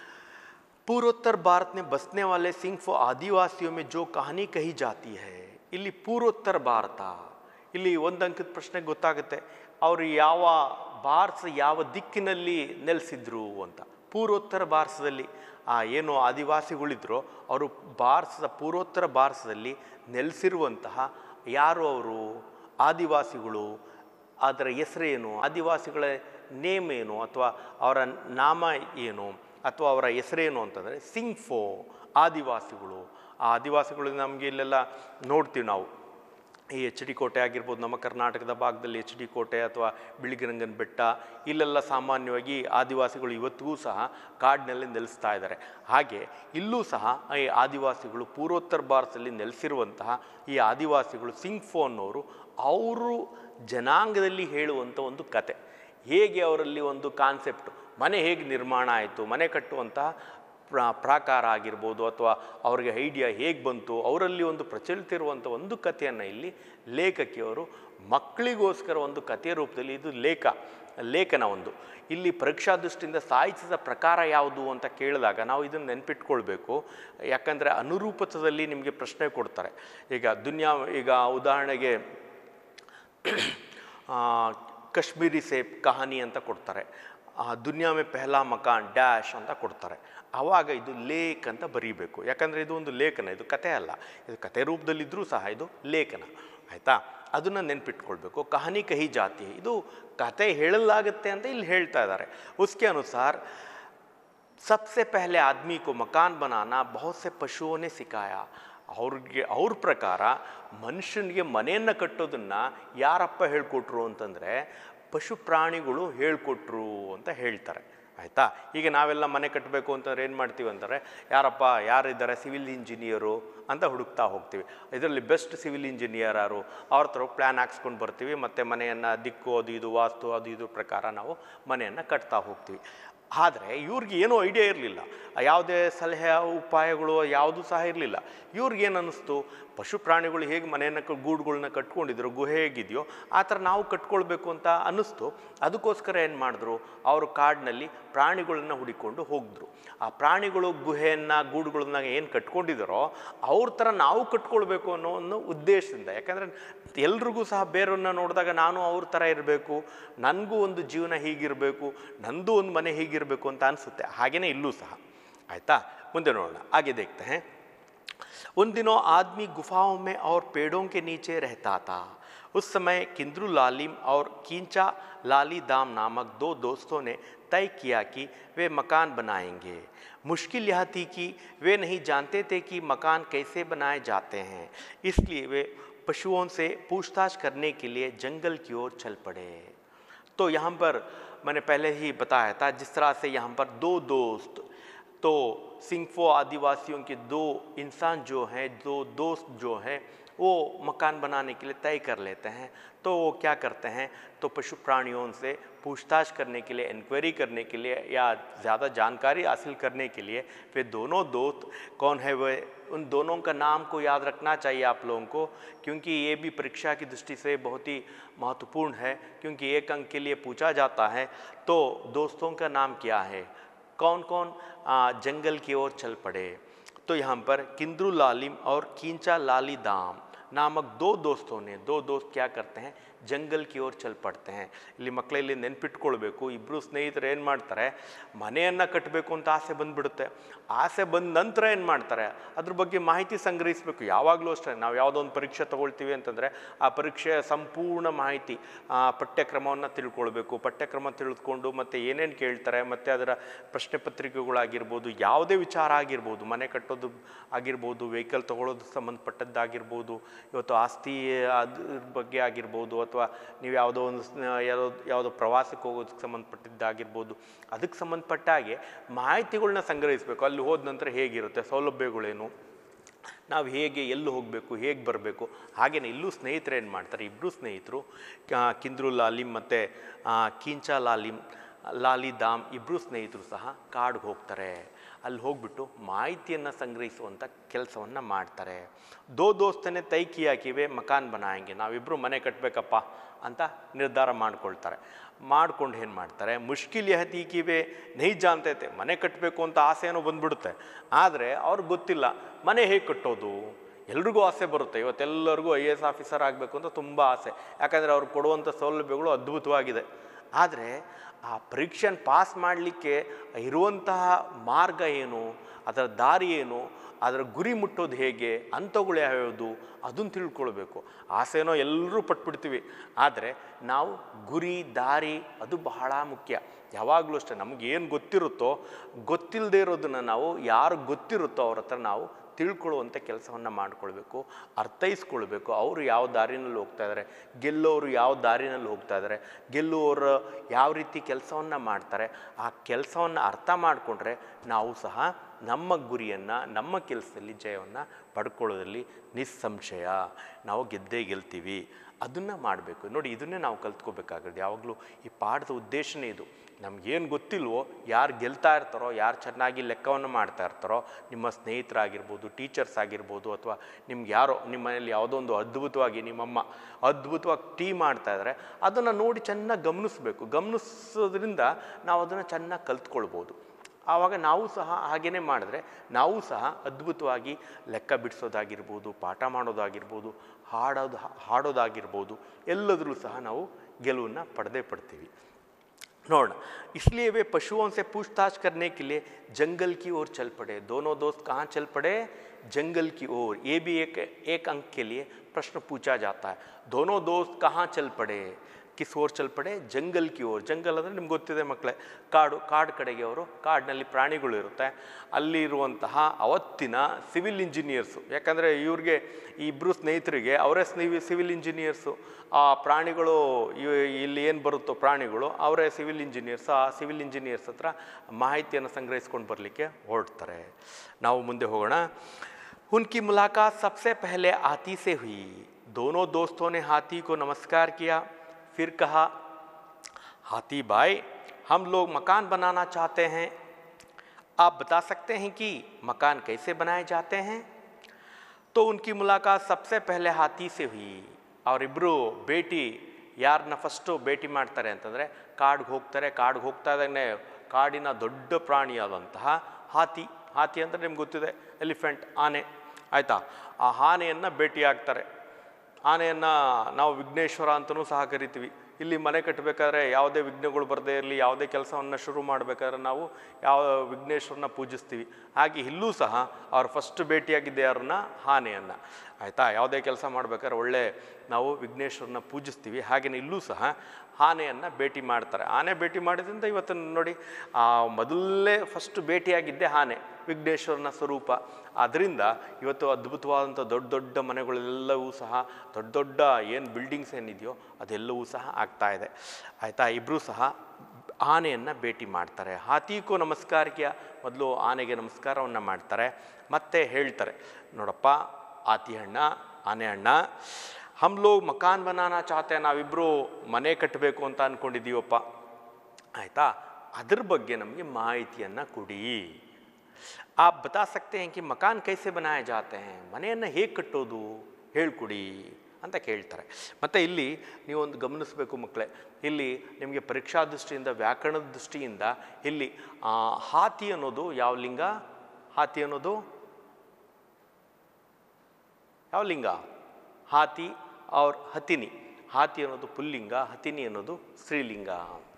Speaker 1: पूर्वोत्तर भारत में बसने वाले सिंह आदिवासियों में जो कहानी कही जाती है ಇಲ್ಲಿ ಪೂರ್ವೋತ್ತರ ಭಾರತ ಇಲ್ಲಿ ಒಂದು ಅಂಕದ ಪ್ರಶ್ನೆ ಗೊತ್ತಾಗುತ್ತೆ ಅವರು ಯಾವ ಭಾರತ ಯಾವ ದಿಕ್ಕಿನಲ್ಲಿ ನೆಲೆಸಿದ್ರು ಅಂತ ಪೂರ್ವೋತ್ತರ ಭಾರತದಲ್ಲಿ ಆ ಏನು ಆದಿವಾಸಿಗಳಿದ್ರು ಅವರು ಭಾರತದ ಪೂರ್ವೋತ್ತರ ಭಾರತದಲ್ಲಿ ನೆಲೆಸಿರುವಂತಹ ಯಾರು ಅವರು ಆದಿವಾಸಿಗಳು ಅದರ ಹೆಸರೇನು ಆದಿವಾಸಿಗಳ ನೇಮ್ ಏನು ಅಥವಾ ಅವರ ನಾಮ ಏನು ಅಥವಾ ಅವರ ಹೆಸರೇನು ಅಂತಂದರೆ ಸಿಂಗ್ಫೋ ಆದಿವಾಸಿಗಳು ಆ ಆದಿವಾಸಿಗಳು ನಮಗೆ ಇಲ್ಲೆಲ್ಲ ನೋಡ್ತೀವಿ ನಾವು ಈ ಎಚ್ ಡಿ ಕೋಟೆ ಆಗಿರ್ಬೋದು ನಮ್ಮ ಕರ್ನಾಟಕದ ಭಾಗದಲ್ಲಿ ಎಚ್ ಡಿ ಕೋಟೆ ಅಥವಾ ಬಿಳಿಗಿರಂಗನ ಬೆಟ್ಟ ಇಲ್ಲೆಲ್ಲ ಸಾಮಾನ್ಯವಾಗಿ ಆದಿವಾಸಿಗಳು ಇವತ್ತಿಗೂ ಸಹ ಕಾಡಿನಲ್ಲಿ ನೆಲೆಸ್ತಾ ಇದ್ದಾರೆ ಹಾಗೆ ಇಲ್ಲೂ ಸಹ ಈ ಆದಿವಾಸಿಗಳು ಪೂರ್ವೋತ್ತರ ಭಾರತದಲ್ಲಿ ನೆಲೆಸಿರುವಂತಹ ಈ ಆದಿವಾಸಿಗಳು ಸಿಂಗ್ಫೋ ಅನ್ನೋರು ಅವರು ಜನಾಂಗದಲ್ಲಿ ಹೇಳುವಂಥ ಒಂದು ಕತೆ ಹೇಗೆ ಅವರಲ್ಲಿ ಒಂದು ಕಾನ್ಸೆಪ್ಟು ಮನೆ ಹೇಗೆ ನಿರ್ಮಾಣ ಆಯಿತು ಮನೆ ಕಟ್ಟುವಂತಹ ಪ್ರ ಪ್ರಾಕಾರ ಆಗಿರ್ಬೋದು ಅಥವಾ ಅವರಿಗೆ ಐಡಿಯಾ ಹೇಗೆ ಬಂತು ಅವರಲ್ಲಿ ಒಂದು ಪ್ರಚಲಿತ ಇರುವಂಥ ಒಂದು ಕಥೆಯನ್ನು ಇಲ್ಲಿ ಲೇಖಕಿಯವರು ಮಕ್ಕಳಿಗೋಸ್ಕರ ಒಂದು ಕಥೆಯ ರೂಪದಲ್ಲಿ ಇದು ಲೇಖ ಲೇಖನ ಒಂದು ಇಲ್ಲಿ ಪರೀಕ್ಷಾ ದೃಷ್ಟಿಯಿಂದ ಸಾಹಿತ್ಯದ ಪ್ರಕಾರ ಯಾವುದು ಅಂತ ಕೇಳಿದಾಗ ನಾವು ಇದನ್ನು ನೆನ್ಪಿಟ್ಕೊಳ್ಬೇಕು ಯಾಕಂದರೆ ಅನುರೂಪತದಲ್ಲಿ ನಿಮಗೆ ಪ್ರಶ್ನೆ ಕೊಡ್ತಾರೆ ಈಗ ದುನಿಯಾ ಈಗ ಉದಾಹರಣೆಗೆ ಆ, ಕಾಶ್ಮೀರಿ ಸೇಬ್ ಕಹಾನಿ ಅಂತ ಕೊಡ್ತಾರೆ ಆ, ದುನಿಯಾ ಮೇ ಪೆಹಲಾ ಮಕಾನ್ ಡ್ಯಾಶ್ ಅಂತ ಕೊಡ್ತಾರೆ ಆವಾಗ ಇದು ಲೇಖ ಅಂತ ಬರೀಬೇಕು ಯಾಕಂದರೆ ಇದು ಒಂದು ಲೇಖನ ಇದು ಕತೆ ಅಲ್ಲ ಇದು ಕತೆ ರೂಪದಲ್ಲಿದ್ದರೂ ಸಹ ಇದು ಲೇಖನ ಆಯಿತಾ ಅದನ್ನು ನೆನ್ಪಿಟ್ಕೊಳ್ಬೇಕು ಕಹಾನಿ ಕಹಿ ಜಾತಿ ಇದು ಕತೆ ಹೇಳಲಾಗುತ್ತೆ ಅಂತ ಇಲ್ಲಿ ಹೇಳ್ತಾ ಇದ್ದಾರೆ ಉಸ್ಕೆ ಅನುಸಾರ सबसे पहले आदमी को मकान बनाना बहुत से पशुओं ने सिखाया ಅವ್ರಿಗೆ ಅವ್ರ ಪ್ರಕಾರ ಮನುಷ್ಯನಿಗೆ ಮನೆಯನ್ನು ಕಟ್ಟೋದನ್ನು ಯಾರಪ್ಪ ಹೇಳ್ಕೊಟ್ರು ಅಂತಂದರೆ ಪಶು ಪ್ರಾಣಿಗಳು ಹೇಳ್ಕೊಟ್ರು ಅಂತ ಹೇಳ್ತಾರೆ ಆಯಿತಾ ಈಗ ನಾವೆಲ್ಲ ಮನೆ ಕಟ್ಟಬೇಕು ಅಂತಂದ್ರೆ ಏನು ಮಾಡ್ತೀವಿ ಅಂತಾರೆ ಯಾರಪ್ಪ ಯಾರಿದ್ದಾರೆ ಸಿವಿಲ್ ಇಂಜಿನಿಯರು ಅಂತ ಹುಡುಕ್ತಾ ಹೋಗ್ತೀವಿ ಇದರಲ್ಲಿ ಬೆಸ್ಟ್ ಸಿವಿಲ್ ಇಂಜಿನಿಯರ್ ಯಾರು ಅವ್ರ ಹತ್ರ ಪ್ಲ್ಯಾನ್ ಹಾಕ್ಸ್ಕೊಂಡು ಬರ್ತೀವಿ ಮತ್ತು ಮನೆಯನ್ನು ದಿಕ್ಕು ಅದು ಇದು ವಾಸ್ತು ಅದು ಇದು ಪ್ರಕಾರ ನಾವು ಮನೆಯನ್ನು ಕಟ್ತಾ ಹೋಗ್ತೀವಿ ಆದರೆ ಇವ್ರಿಗೆ ಏನೂ ಐಡಿಯಾ ಇರಲಿಲ್ಲ ಯಾವುದೇ ಸಲಹೆ ಉಪಾಯಗಳು ಯಾವುದೂ ಸಹ ಇರಲಿಲ್ಲ ಇವ್ರಿಗೇನು ಅನ್ನಿಸ್ತು ಪಶು ಪ್ರಾಣಿಗಳು ಹೇಗೆ ಮನೆಯನ್ನು ಕ- ಗೂಡುಗಳ್ನ ಕಟ್ಕೊಂಡಿದ್ರು ಗುಹೆ ಹೇಗಿದೆಯೋ ಆ ಥರ ನಾವು ಕಟ್ಕೊಳ್ಬೇಕು ಅಂತ ಅನ್ನಿಸ್ತು ಅದಕ್ಕೋಸ್ಕರ ಏನು ಮಾಡಿದ್ರು ಅವರು ಕಾಡಿನಲ್ಲಿ ಪ್ರಾಣಿಗಳನ್ನ ಹುಡಿಕೊಂಡು ಹೋಗಿದ್ರು ಆ ಪ್ರಾಣಿಗಳು ಗುಹೆಯನ್ನು ಗೂಡುಗಳನ್ನ ಏನು ಕಟ್ಕೊಂಡಿದ್ದಾರೋ ಅವ್ರ ಥರ ನಾವು ಕಟ್ಕೊಳ್ಬೇಕು ಅನ್ನೋ ಒಂದು ಉದ್ದೇಶದಿಂದ ಯಾಕಂದರೆ ಎಲ್ರಿಗೂ ಸಹ ಬೇರನ್ನ ನೋಡಿದಾಗ ನಾನು ಅವ್ರ ಥರ ಇರಬೇಕು ನನಗೂ ಒಂದು ಜೀವನ ಹೀಗಿರಬೇಕು ನಂದು ಒಂದು ಮನೆ ಹೀಗಿರಬೇಕು ಅಂತ ಅನಿಸುತ್ತೆ ಹಾಗೆಯೇ ಇಲ್ಲೂ ಸಹ ಆಯಿತಾ ಮುಂದೆ ನೋಡೋಣ ಹಾಗೆ देखते हैं उन दिनों आदमी गुफाओं में और पेड़ों के नीचे रहता था उस समय किंद्रू लालिम और कींचा लाली दाम नामक दो दोस्तों ने तय किया कि वे मकान बनाएंगे मुश्किल यह थी कि वे नहीं जानते थे कि मकान कैसे बनाए जाते हैं इसलिए वे पशुओं से पूछताछ करने के लिए जंगल की ओर चल पड़े तो यहाँ पर मैंने पहले ही बताया था जिस तरह से यहाँ पर दो दोस्त तो सिंगफो आदिवासियों के दो इंसान जो हैं दो दोस्त जो हैं वो मकान बनाने के लिए तय कर लेते हैं तो वो क्या करते हैं तो पशु प्राणियों से पूछताछ करने के लिए इंक्वायरी करने के लिए या ज़्यादा जानकारी हासिल करने के लिए वे दोनों दोस्त कौन है वे उन दोनों का नाम को याद रखना चाहिए आप लोगों को क्योंकि ये भी परीक्षा की दृष्टि से बहुत ही महत्वपूर्ण है क्योंकि एक अंक के लिए पूछा जाता है तो दोस्तों का नाम क्या है कौन कौन आ, जंगल की ओर चल पड़े तो यहाँ पर किंद्रू लालिम और कींचा लाली दाम ನಾಮಕ್ ದೋ ದೋಸ್ತೋನೆ ದೋ ದೋಸ್ತ್ ಕ್ಯಾ ಕರ್ತೆ हैं ಜಂಗಲ್ ಕಿ ಓರ್ ಚಲ್ ಪಡ್ತೆ हैं ಇಲ್ಲಿ ಮಕ್ಕಳಲ್ಲಿ ನೆನ್ಪಿಟ್ಕೊಳ್ಬೇಕು ಇಬ್ಬರು ಸ್ನೇಹಿತರು ಏನು ಮಾಡ್ತಾರೆ ಮನೆಯನ್ನು ಕಟ್ಟಬೇಕು ಅಂತ ಆಸೆ ಬಂದುಬಿಡುತ್ತೆ ಆಸೆ ಬಂದ ನಂತರ ಏನು ಮಾಡ್ತಾರೆ ಅದ್ರ ಬಗ್ಗೆ ಮಾಹಿತಿ ಸಂಗ್ರಹಿಸಬೇಕು ಯಾವಾಗಲೂ ಅಷ್ಟೇ ನಾವು ಯಾವುದೋ ಒಂದು ಪರೀಕ್ಷೆ ತಗೊಳ್ತೀವಿ ಅಂತಂದರೆ ಆ ಪರೀಕ್ಷೆಯ ಸಂಪೂರ್ಣ ಮಾಹಿತಿ ಆ ಪಠ್ಯಕ್ರಮವನ್ನು ತಿಳ್ಕೊಳ್ಬೇಕು ಪಠ್ಯಕ್ರಮ ತಿಳಿದುಕೊಂಡು ಮತ್ತು ಏನೇನು ಕೇಳ್ತಾರೆ ಮತ್ತು ಅದರ ಪ್ರಶ್ನೆ ಪತ್ರಿಕೆಗಳಾಗಿರ್ಬೋದು ಯಾವುದೇ ವಿಚಾರ ಆಗಿರ್ಬೋದು ಮನೆ ಕಟ್ಟೋದು ಆಗಿರ್ಬೋದು ವೆಹಿಕಲ್ ತೊಗೊಳೋದು ಸಂಬಂಧಪಟ್ಟದ್ದಾಗಿರ್ಬೋದು ಇವತ್ತು ಆಸ್ತಿ ಅದ್ರ ಬಗ್ಗೆ ಆಗಿರ್ಬೋದು ಅಥವಾ ನೀವು ಯಾವುದೋ ಒಂದು ಸ್ನ- ಯಾವುದೋ ಯಾವುದೋ ಪ್ರವಾಸಕ್ಕೆ ಹೋಗೋದಕ್ಕೆ ಸಂಬಂಧಪಟ್ಟಿದ್ದಾಗಿರ್ಬೋದು ಅದಕ್ಕೆ ಸಂಬಂಧಪಟ್ಟ ಹಾಗೆ ಮಾಹಿತಿಗಳನ್ನ ಸಂಗ್ರಹಿಸಬೇಕು ಅಲ್ಲಿ ಹೋದ ನಂತರ ಹೇಗಿರುತ್ತೆ ಸೌಲಭ್ಯಗಳೇನು ನಾವು ಹೇಗೆ ಎಲ್ಲಿ ಹೋಗಬೇಕು ಹೇಗೆ ಬರಬೇಕು ಹಾಗೆಯೇ ಇಲ್ಲೂ ಸ್ನೇಹಿತರು ಏನು ಮಾಡ್ತಾರೆ ಇಬ್ಬರು ಸ್ನೇಹಿತರು ಕ- ಕಿಂದ್ರು ಲಾಲಿಮ್ ಮತ್ತು ಕೀಂಚಾ ಲಾಲಿಮ್ ಲಾಲಿ ದಾಮ್ ಇಬ್ಬರು ಸ್ನೇಹಿತರು ಸಹ ಕಾಡಿಗೆ ಹೋಗ್ತಾರೆ ಅಲ್ಲಿ ಹೋಗ್ಬಿಟ್ಟು ಮಾಹಿತಿಯನ್ನು ಸಂಗ್ರಹಿಸುವಂಥ ಕೆಲಸವನ್ನು ಮಾಡ್ತಾರೆ ದೋ ದೋಸ್ತನೇ ತೈ ಕಿಯಾಕಿವೆ ಮಕಾನ್ ಬನಾಯಂಗೆ ನಾವಿಬ್ಬರು ಮನೆ ಕಟ್ಟಬೇಕಪ್ಪ ಅಂತ ನಿರ್ಧಾರ ಮಾಡ್ಕೊಳ್ತಾರೆ ಮಾಡ್ಕೊಂಡು ಏನು ಮಾಡ್ತಾರೆ ಮುಷ್ಕಿಲ್ ಯಹತೀಕಿವೆ ನೈ ಜಾನ್ತೈತೆ ಮನೆ ಕಟ್ಟಬೇಕು ಅಂತ ಆಸೆ ಏನೋ ಬಂದ್ಬಿಡುತ್ತೆ ಆದರೆ ಅವ್ರಿಗೆ ಗೊತ್ತಿಲ್ಲ ಮನೆ ಹೇಗೆ ಕಟ್ಟೋದು ಎಲ್ರಿಗೂ ಆಸೆ ಬರುತ್ತೆ ಇವತ್ತೆಲ್ಲರಿಗೂ ಐ ಎ ಎಸ್ ಆಫೀಸರ್ ಆಗಬೇಕು ಅಂತ ತುಂಬ ಆಸೆ ಯಾಕಂದರೆ ಅವ್ರು ಕೊಡುವಂಥ ಸೌಲಭ್ಯಗಳು ಅದ್ಭುತವಾಗಿದೆ ಆದರೆ ಆ ಪರೀಕ್ಷೆಯನ್ನು ಪಾಸ್ ಮಾಡಲಿಕ್ಕೆ ಇರುವಂತಹ ಮಾರ್ಗ ಏನು ಅದರ ದಾರಿ ಏನು ಅದರ ಗುರಿ ಮುಟ್ಟೋದು ಹೇಗೆ ಅಂಥಗಳು ಯಾವ್ಯಾವುದು ಅದನ್ನು ತಿಳ್ಕೊಳ್ಬೇಕು ಆಸೆನೋ ಎಲ್ಲರೂ ಪಟ್ಬಿಡ್ತೀವಿ ಆದರೆ ನಾವು ಗುರಿ ದಾರಿ ಅದು ಬಹಳ ಮುಖ್ಯ ಯಾವಾಗಲೂ ಅಷ್ಟೇ ನಮ್ಗೆ ಏನು ಗೊತ್ತಿರುತ್ತೋ ಗೊತ್ತಿಲ್ಲದೆ ಇರೋದನ್ನು ನಾವು ಯಾರು ಗೊತ್ತಿರುತ್ತೋ ಅವ್ರ ಹತ್ರ ನಾವು ತಿಳ್ಕೊಳ್ಳುವಂಥ ಕೆಲಸವನ್ನು ಮಾಡಿಕೊಳ್ಬೇಕು ಅರ್ಥೈಸ್ಕೊಳ್ಬೇಕು ಅವರು ಯಾವ ದಾರಿನಲ್ಲಿ ಹೋಗ್ತಾ ಇದ್ದಾರೆ ಗೆಲ್ಲೋರು ಯಾವ ದಾರಿನಲ್ಲಿ ಹೋಗ್ತಾ ಇದ್ದಾರೆ ಗೆಲ್ಲುವವರು ಯಾವ ರೀತಿ ಕೆಲಸವನ್ನು ಮಾಡ್ತಾರೆ ಆ ಕೆಲಸವನ್ನು ಅರ್ಥ ಮಾಡಿಕೊಂಡ್ರೆ ನಾವು ಸಹ ನಮ್ಮ ಗುರಿಯನ್ನು ನಮ್ಮ ಕೆಲಸದಲ್ಲಿ ಜಯವನ್ನು ಪಡ್ಕೊಳ್ಳೋದ್ರಲ್ಲಿ ನಿಸ್ಸಂಶಯ ನಾವು ಗೆದ್ದೇ ಗೆಲ್ತೀವಿ ಅದನ್ನು ಮಾಡಬೇಕು ನೋಡಿ ಇದನ್ನೇ ನಾವು ಕಲ್ತ್ಕೋಬೇಕಾಗುತ್ತೆ ಯಾವಾಗಲೂ ಈ ಪಾಠದ ಉದ್ದೇಶನೇ ಇದು ನಮಗೇನು ಗೊತ್ತಿಲ್ವೋ ಯಾರು ಗೆಲ್ತಾ ಇರ್ತಾರೋ ಯಾರು ಚೆನ್ನಾಗಿ ಲೆಕ್ಕವನ್ನು ಮಾಡ್ತಾ ಇರ್ತಾರೋ ನಿಮ್ಮ ಸ್ನೇಹಿತರಾಗಿರ್ಬೋದು ಟೀಚರ್ಸ್ ಆಗಿರ್ಬೋದು ಅಥವಾ ನಿಮ್ಗೆ ಯಾರೋ ನಿಮ್ಮ ಮನೇಲಿ ಯಾವುದೋ ಒಂದು ಅದ್ಭುತವಾಗಿ ನಿಮ್ಮಮ್ಮ ಅದ್ಭುತವಾಗಿ ಟೀ ಮಾಡ್ತಾ ಇದ್ದಾರೆ ಅದನ್ನು ನೋಡಿ ಚೆನ್ನಾಗಿ ಗಮನಿಸಬೇಕು ಗಮನಿಸೋದ್ರಿಂದ ನಾವು ಅದನ್ನು ಚೆನ್ನಾಗಿ ಕಲ್ತ್ಕೊಳ್ಬೋದು ಆವಾಗ ನಾವು ಸಹ ಹಾಗೇ ಮಾಡಿದ್ರೆ ನಾವು ಸಹ ಅದ್ಭುತವಾಗಿ ಲೆಕ್ಕ ಬಿಡಿಸೋದಾಗಿರ್ಬೋದು ಪಾಠ ಮಾಡೋದಾಗಿರ್ಬೋದು ಹಾಡೋದು ಹಾಡೋದಾಗಿರ್ಬೋದು ಎಲ್ಲದರಲ್ಲೂ ಸಹ ನಾವು ಗೆಲುವನ್ನು ಪಡೆದೇ ಪಡ್ತೀವಿ ನೋಡೋಣ इसलिए वे पशुओं से पूछताछ करने के लिए जंगल की ओर चल पड़े दोनों दोस्त कहाँ चल पड़े जंगल की ओर ये भी एक एक अंक के लिए प्रश्न पूछा जाता है दोनों दोस्त कहाँ चल पड़े ಕಿಸ್ ಓರ್ ಚಲ್ ಪಡೆ ಜಂಗಲ್ ಕಿ ಓರ್ ಜಂಗಲ್ ಅಂದರೆ ನಿಮ್ಗೆ ಗೊತ್ತಿದೆ ಮಕ್ಕಳೇ ಕಾಡು ಕಾಡು ಕಡೆಗೆ ಅವರು ಕಾಡಿನಲ್ಲಿ ಪ್ರಾಣಿಗಳು ಇರುತ್ತೆ ಅಲ್ಲಿ ಇರುವಂತಹ ಅವತ್ತಿನ ಸಿವಿಲ್ ಇಂಜಿನಿಯರ್ಸು ಯಾಕಂದರೆ ಇವ್ರಿಗೆ ಈ ಇಬ್ಬರು ಸ್ನೇಹಿತರಿಗೆ ಅವರೇ ಸ್ನೇಹಿ ಸಿವಿಲ್ ಇಂಜಿನಿಯರ್ಸು ಆ ಪ್ರಾಣಿಗಳು ಇವ್- ಇಲ್ಲಿ ಏನು ಬರುತ್ತೋ ಪ್ರಾಣಿಗಳು ಅವರೇ ಸಿವಿಲ್ ಇಂಜಿನಿಯರ್ಸ್ ಆ ಸಿವಿಲ್ ಇಂಜಿನಿಯರ್ಸ್ ಹತ್ರ ಮಾಹಿತಿಯನ್ನು ಸಂಗ್ರಹಿಸ್ಕೊಂಡು ಬರಲಿಕ್ಕೆ ಹೊರಡ್ತಾರೆ ನಾವು ಮುಂದೆ ಹೋಗೋಣ उनकी मुलाकात सबसे पहले हाथी से हुई दोनों दोस्तों ने हाथी को नमस्कार किया फिर कहा हाथी भाई हम लोग मकान बनाना चाहते हैं आप बता सकते हैं कि मकान कैसे बनाए जाते हैं तो उनकी मुलाकात सबसे पहले हाथी से हुई ಅವರಿಬ್ಬರು ಭೇಟಿ ಯಾರನ್ನ ಫಸ್ಟು ಭೇಟಿ ಮಾಡ್ತಾರೆ ಅಂತಂದರೆ ಕಾಡಿಗೆ ಹೋಗ್ತಾರೆ ಕಾಡಿಗೆ ಹೋಗ್ತಾ ಇದ್ದಾಗನೇ ಕಾಡಿನ ದೊಡ್ಡ ಪ್ರಾಣಿಯಾದಂತಹ ಹಾತಿ ಹಾತಿ ಅಂದರೆ ನಿಮ್ಗೆ ಗೊತ್ತಿದೆ ಎಲಿಫೆಂಟ್ ಆನೆ ಆಯಿತಾ ಆ ಆನೆಯನ್ನು ಭೇಟಿಯಾಗ್ತಾರೆ ಆನೆಯನ್ನು ನಾವು ವಿಘ್ನೇಶ್ವರ ಅಂತಲೂ ಸಹ ಕರಿತೀವಿ ಇಲ್ಲಿ ಮನೆ ಕಟ್ಟಬೇಕಾದ್ರೆ ಯಾವುದೇ ವಿಘ್ನಗಳು ಬರದೇ ಇರಲಿ ಯಾವುದೇ ಕೆಲಸವನ್ನು ಶುರು ಮಾಡಬೇಕಾದ್ರೆ ನಾವು ಯಾವ ವಿಘ್ನೇಶ್ವರನ ಪೂಜಿಸ್ತೀವಿ ಹಾಗೆ ಇಲ್ಲೂ ಸಹ ಅವ್ರು ಫಸ್ಟ್ ಭೇಟಿಯಾಗಿದ್ದೆ ಯಾರನ್ನ ಆನೆಯನ್ನು ಆಯಿತಾ ಯಾವುದೇ ಕೆಲಸ ಮಾಡ್ಬೇಕಾದ್ರೆ ಒಳ್ಳೆ ನಾವು ವಿಘ್ನೇಶ್ವರನ ಪೂಜಿಸ್ತೀವಿ ಹಾಗೆಯೇ ಇಲ್ಲೂ ಸಹ ಆನೆಯನ್ನು ಭೇಟಿ ಮಾಡ್ತಾರೆ ಆನೆ ಭೇಟಿ ಮಾಡಿದ್ರಿಂದ ಇವತ್ತು ನೋಡಿ ಆ ಮೊದಲೇ ಫಸ್ಟ್ ಭೇಟಿಯಾಗಿದ್ದೆ ಆನೆ ವಿಘ್ನೇಶ್ವರನ ಸ್ವರೂಪ ಅದರಿಂದ ಇವತ್ತು ಅದ್ಭುತವಾದಂಥ ದೊಡ್ಡ ದೊಡ್ಡ ಮನೆಗಳೆಲ್ಲವೂ ಸಹ ದೊಡ್ಡ ದೊಡ್ಡ ಏನು ಬಿಲ್ಡಿಂಗ್ಸ್ ಏನಿದೆಯೋ ಅದೆಲ್ಲವೂ ಸಹ ಆಗ್ತಾ ಇದೆ ಆಯಿತಾ ಇಬ್ಬರೂ ಸಹ ಆನೆಯನ್ನು ಭೇಟಿ ಮಾಡ್ತಾರೆ ಹಾತಿಗೂ ನಮಸ್ಕಾರ ಕಿಯ ಮೊದಲು ಆನೆಗೆ ನಮಸ್ಕಾರವನ್ನು ಮಾಡ್ತಾರೆ ಮತ್ತೆ ಹೇಳ್ತಾರೆ ನೋಡಪ್ಪ ಆತಿ ಅಣ್ಣ ಆನೆ ಅಣ್ಣ ಹಮ್ ಲೋಗ್ ಮಕಾನ್ ಬನಾನ ಚಾತೆ ನಾವಿಬ್ಬರು ಮನೆ ಕಟ್ಟಬೇಕು ಅಂತ ಅಂದ್ಕೊಂಡಿದ್ದೀವಪ್ಪ ಆಯಿತಾ ಅದ್ರ ಬಗ್ಗೆ ನಮಗೆ ಮಾಹಿತಿಯನ್ನು ಕೊಡಿ आप बता सकते हैं कि मकान कैसे बनाए जाते हैं ಮನೆಯನ್ನು ಹೇಗೆ ಕಟ್ಟೋದು ಹೇಳ್ಕೊಡಿ ಅಂತ ಕೇಳ್ತಾರೆ ಮತ್ತು ಇಲ್ಲಿ ನೀವೊಂದು ಗಮನಿಸಬೇಕು ಮಕ್ಕಳೇ ಇಲ್ಲಿ ನಿಮಗೆ ಪರೀಕ್ಷಾ ದೃಷ್ಟಿಯಿಂದ ವ್ಯಾಕರಣದ ದೃಷ್ಟಿಯಿಂದ ಇಲ್ಲಿ ಆ, ಹಾತಿ ಅನ್ನೋದು ಯಾವ ಲಿಂಗ ಹಾತಿ ಅನ್ನೋದು ಯಾವ ಲಿಂಗ ಹಾತಿ ಅವ್ರ ಹತಿನಿ ಹಾತಿ ಅನ್ನೋದು ಪುಲ್ಲಿಂಗ ಹತಿನಿ ಅನ್ನೋದು ಸ್ತ್ರೀಲಿಂಗ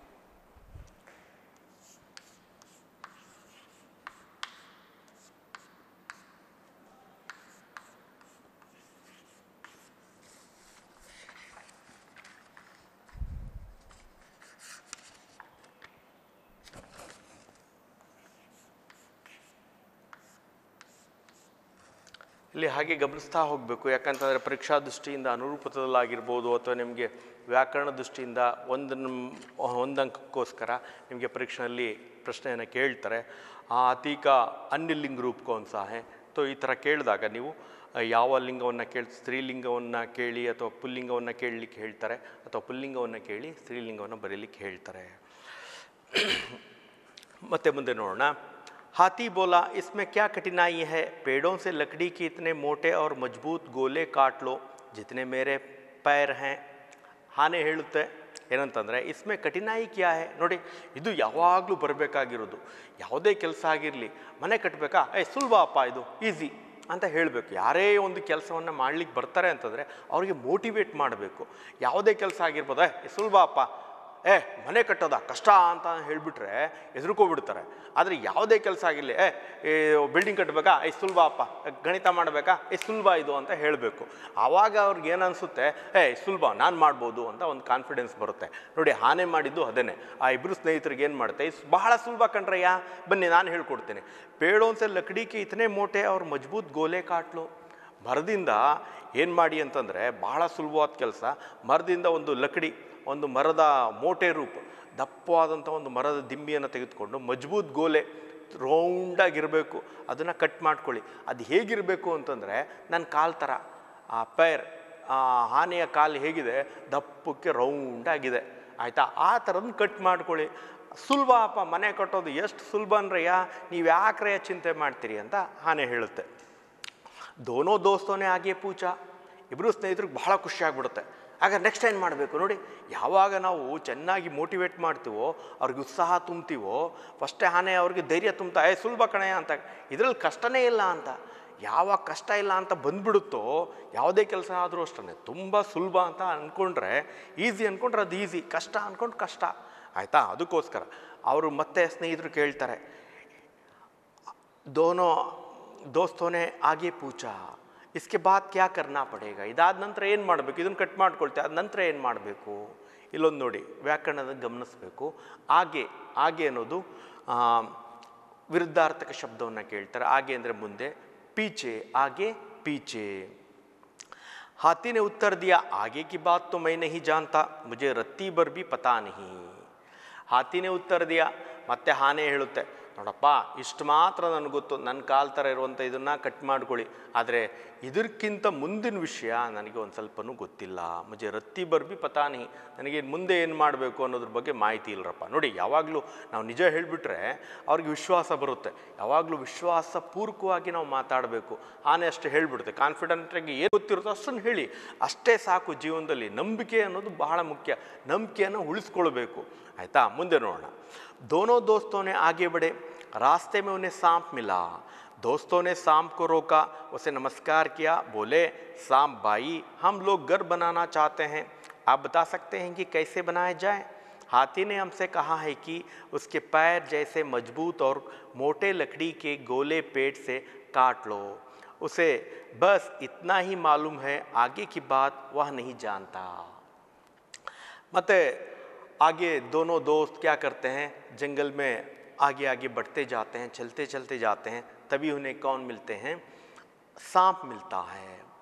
Speaker 1: ಇಲ್ಲಿ ಹಾಗೆ ಗಮನಿಸ್ತಾ ಹೋಗಬೇಕು ಯಾಕಂತಂದರೆ ಪರೀಕ್ಷಾ ದೃಷ್ಟಿಯಿಂದ ಅನುರೂಪದಲ್ಲಾಗಿರ್ಬೋದು ಅಥವಾ ನಿಮಗೆ ವ್ಯಾಕರಣ ದೃಷ್ಟಿಯಿಂದ ಒಂದು ಒಂದು ಅಂಕಕ್ಕೋಸ್ಕರ ನಿಮಗೆ ಪರೀಕ್ಷೆಯಲ್ಲಿ ಪ್ರಶ್ನೆಯನ್ನು ಕೇಳ್ತಾರೆ ಆ ಅತೀಕ ಅನ್ಯ ಲಿಂಗ ರೂಪ ಕೌನ್ ಸಾ ಹೇ ತೋ ಈ ಥರ ಕೇಳಿದಾಗ ನೀವು ಆ, ಯಾವ ಲಿಂಗವನ್ನು ಕೇಳಿ ಸ್ತ್ರೀಲಿಂಗವನ್ನು ಕೇಳಿ ಅಥವಾ ಪುಲ್ಲಿಂಗವನ್ನು ಕೇಳಲಿಕ್ಕೆ ಹೇಳ್ತಾರೆ ಅಥವಾ ಪುಲ್ಲಿಂಗವನ್ನು ಕೇಳಿ ಸ್ತ್ರೀಲಿಂಗವನ್ನು ಬರೀಲಿಕ್ಕೆ ಹೇಳ್ತಾರೆ ಮತ್ತೆ ಮುಂದೆ ನೋಡೋಣ हाथी बोला इसमें क्या कठिनाई है पेड़ों से लकड़ी के इतने मोटे और मजबूत गोले काट लो जितने मेरे पैर हैं ಆನೆ ಹೇಳುತ್ತೆ ಏನಂತಂದರೆ ಇಸ್ಮೆ ಕಠಿನಾಯಿ ಕ್ಯಾ ಹೇ ನೋಡಿ ಇದು ಯಾವಾಗಲೂ ಬರಬೇಕಾಗಿರೋದು ಯಾವುದೇ ಕೆಲಸ ಆಗಿರಲಿ ಮನೆ ಕಟ್ಟಬೇಕಾ ಏ ಸುಲಭ ಅಪ್ಪ ಇದು ಈಸಿ ಅಂತ ಹೇಳಬೇಕು ಯಾರೇ ಒಂದು ಕೆಲಸವನ್ನು ಮಾಡ್ಲಿಕ್ಕೆ ಬರ್ತಾರೆ ಅಂತಂದರೆ ಅವ್ರಿಗೆ ಮೋಟಿವೇಟ್ ಮಾಡಬೇಕು ಯಾವುದೇ ಕೆಲಸ ಆಗಿರ್ಬೋದು ಏ ಸುಲಭ ಅಪ್ಪ ಏ ಮನೆ ಕಟ್ಟೋದ ಕಷ್ಟ ಅಂತ ಹೇಳಿಬಿಟ್ರೆ ಹೆದರ್ಕೊಬಿಡ್ತಾರೆ ಆದರೆ ಯಾವುದೇ ಕೆಲಸ ಆಗಿರಲಿ ಏ ಬಿಲ್ಡಿಂಗ್ ಕಟ್ಟಬೇಕಾ ಏ ಸುಲಭ ಅಪ್ಪ ಗಣಿತ ಮಾಡಬೇಕಾ ಏ ಸುಲಭ ಇದು ಅಂತ ಹೇಳಬೇಕು ಆವಾಗ ಅವ್ರಿಗೆ ಏನು ಅನಿಸುತ್ತೆ ಏ ಸುಲಭ ನಾನು ಮಾಡ್ಬೋದು ಅಂತ ಒಂದು ಕಾನ್ಫಿಡೆನ್ಸ್ ಬರುತ್ತೆ ನೋಡಿ ಹಾನಿ ಮಾಡಿದ್ದು ಅದೇನೆ ಆ ಇಬ್ಬರು ಸ್ನೇಹಿತರಿಗೆ ಏನು ಮಾಡುತ್ತೆ ಇದು ಬಹಳ ಸುಲಭ ಕಣ್ರಯ್ಯ ಬನ್ನಿ ನಾನು ಹೇಳ್ಕೊಡ್ತೀನಿ ಪೇಡೋನ್ಸೆ ಲಕಡಿಗೆ ಇತನೇ ಮೋಟೆ ಅವ್ರ ಮಜಬೂತ್ ಗೋಲೆ ಕಾಟ್ಲು ಮರದಿಂದ ಏನು ಮಾಡಿ ಅಂತಂದರೆ ಬಹಳ ಸುಲಭವಾದ ಕೆಲಸ ಮರದಿಂದ ಒಂದು ಲಕಡಿ ಒಂದು ಮರದ ಮೋಟೆ ರೂಪ ದಪ್ಪವಾದಂಥ ಒಂದು ಮರದ ದಿಂಬಿಯನ್ನು ತೆಗೆದುಕೊಂಡು ಮಜಬೂತ್ ಗೋಲೆ ರೌಂಡಾಗಿರಬೇಕು ಅದನ್ನು ಕಟ್ ಮಾಡ್ಕೊಳ್ಳಿ ಅದು ಹೇಗಿರಬೇಕು ಅಂತಂದರೆ ನನ್ನ ಕಾಲು ಥರ ಆ ಪೈರ್ ಆ ಆನೆಯ ಕಾಲು ಹೇಗಿದೆ ದಪ್ಪಕ್ಕೆ ರೌಂಡಾಗಿದೆ ಆಯಿತಾ ಆ ಥರದನ್ನ ಕಟ್ ಮಾಡ್ಕೊಳ್ಳಿ ಸುಲಭ ಅಪ್ಪ ಮನೆ ಕಟ್ಟೋದು ಎಷ್ಟು ಸುಲಭ ಅಂದ್ರಯ್ಯ ನೀವು ಯಾಕ್ರಯ್ಯ ಚಿಂತೆ ಮಾಡ್ತೀರಿ ಅಂತ ಆನೆ ಹೇಳುತ್ತೆ ದೋನೋ ದೋಸ್ತೋನೇ ಹಾಗೆ ಪೂಜಾ ಇಬ್ಬರು ಸ್ನೇಹಿತರಿಗೆ ಬಹಳ ಖುಷಿ ಆಗ್ಬಿಡುತ್ತೆ ಆಗ ನೆಕ್ಸ್ಟ್ ಏನು ಮಾಡಬೇಕು ನೋಡಿ ಯಾವಾಗ ನಾವು ಚೆನ್ನಾಗಿ ಮೋಟಿವೇಟ್ ಮಾಡ್ತೀವೋ ಅವ್ರಿಗೆ ಉತ್ಸಾಹ ತುಂಬ್ತೀವೋ ಫಸ್ಟೇ ಆನೆ ಅವ್ರಿಗೆ ಧೈರ್ಯ ತುಂಬ್ತಾ ಏ ಸುಲಭ ಕಣಯ್ಯ ಅಂತ ಇದರಲ್ಲಿ ಕಷ್ಟನೇ ಇಲ್ಲ ಅಂತ ಯಾವಾಗ ಕಷ್ಟ ಇಲ್ಲ ಅಂತ ಬಂದ್ಬಿಡುತ್ತೋ ಯಾವುದೇ ಕೆಲಸ ಆದರೂ ಅಷ್ಟೇ ತುಂಬ ಸುಲಭ ಅಂತ ಅಂದ್ಕೊಂಡ್ರೆ ಈಸಿ ಅಂದ್ಕೊಂಡ್ರೆ ಅದು ಈಸಿ ಕಷ್ಟ ಅಂದ್ಕೊಂಡು ಕಷ್ಟ ಆಯಿತಾ ಅದಕ್ಕೋಸ್ಕರ ಅವರು ಮತ್ತೆ ಸ್ನೇಹಿತರು ಕೇಳ್ತಾರೆ ದೋನೋ ದೋಸ್ತೋನೆ ಆಗೆ ಪೂಚಾ ಇಸ್ಕೆ ಬಾದ್ ಕ್ಯಾ ಕರ್ನಾ ಪಡೇಗ ಇದಾದ ನಂತರ ಏನು ಮಾಡಬೇಕು ಇದನ್ನು ಕಟ್ ಮಾಡ್ಕೊಳ್ತೇವೆ ಅದ ನಂತರ ಏನು ಮಾಡಬೇಕು ಇಲ್ಲೊಂದು ನೋಡಿ ವ್ಯಾಕರಣದ ಗಮನಿಸಬೇಕು ಆಗೆ ಆಗೆ ಅನ್ನೋದು ಆ, ವಿರುದ್ಧಾರ್ಥಕ ಶಬ್ದವನ್ನು ಕೇಳ್ತಾರೆ ಆಗೆ ಅಂದರೆ ಮುಂದೆ ಪೀಚೆ ಆಗೆ ಪೀಚೆ हाथी ने उत्तर दिया आगे की बात तो मैं नहीं जानता मुझे रत्ती भर भी पता नहीं ಹಾತಿನೇ ಉತ್ತರ ದಿಯ ಮತ್ತೆ ಆನೆ ಹೇಳುತ್ತೆ ನೋಡಪ್ಪ ಇಷ್ಟು ಮಾತ್ರ ನನಗೆ ಗೊತ್ತು ನನ್ನ ಕಾಲ್ ಥರ ಇರುವಂಥ ಇದನ್ನು ಕಟ್ ಮಾಡ್ಕೊಳ್ಳಿ ಆದರೆ ಇದಕ್ಕಿಂತ ಮುಂದಿನ ವಿಷಯ ನನಗೆ ಒಂದು ಸ್ವಲ್ಪನೂ ಗೊತ್ತಿಲ್ಲ ಮುಜೆ ರತ್ತಿ ಬರ್ಬಿ ಪತಾನಿ ನನಗೆ ಮುಂದೆ ಏನು ಮಾಡಬೇಕು ಅನ್ನೋದ್ರ ಬಗ್ಗೆ ಮಾಹಿತಿ ಇಲ್ಲರಪ್ಪ ನೋಡಿ ಯಾವಾಗಲೂ ನಾವು ನಿಜ ಹೇಳಿಬಿಟ್ರೆ ಅವ್ರಿಗೆ ವಿಶ್ವಾಸ ಬರುತ್ತೆ ಯಾವಾಗಲೂ ವಿಶ್ವಾಸ ಪೂರ್ವಕವಾಗಿ ನಾವು ಮಾತಾಡಬೇಕು ಆನೆ ಅಷ್ಟು ಹೇಳಿಬಿಡುತ್ತೆ ಕಾನ್ಫಿಡೆಂಟಾಗಿ ಏನು ಗೊತ್ತಿರುತ್ತೋ ಅಷ್ಟನ್ನು ಹೇಳಿ ಅಷ್ಟೇ ಸಾಕು ಜೀವನದಲ್ಲಿ ನಂಬಿಕೆ ಅನ್ನೋದು ಬಹಳ ಮುಖ್ಯ ನಂಬಿಕೆಯನ್ನು ಉಳಿಸ್ಕೊಳ್ಬೇಕು ಆಯಿತಾ ಮುಂದೆ ನೋಡೋಣ दोनों दोस्तों ने आगे बढ़े रास्ते में उन्हें सांप मिला दोस्तों ने सांप को रोका उसे नमस्कार किया बोले सांप भाई हम लोग घर बनाना चाहते हैं आप बता सकते हैं कि कैसे बनाया जाए हाथी ने हमसे कहा है कि उसके पैर जैसे मजबूत और मोटे लकड़ी के गोले पेट से काट लो उसे बस इतना ही मालूम है आगे की बात वह नहीं जानता ಮತ್ತು आगे दोनों दोस्त क्या करते हैं जंगल में आगे आगे बढ़ते जाते हैं चलते चलते जाते हैं तभी उन्हें कौन मिलते हैं सांप मिलता है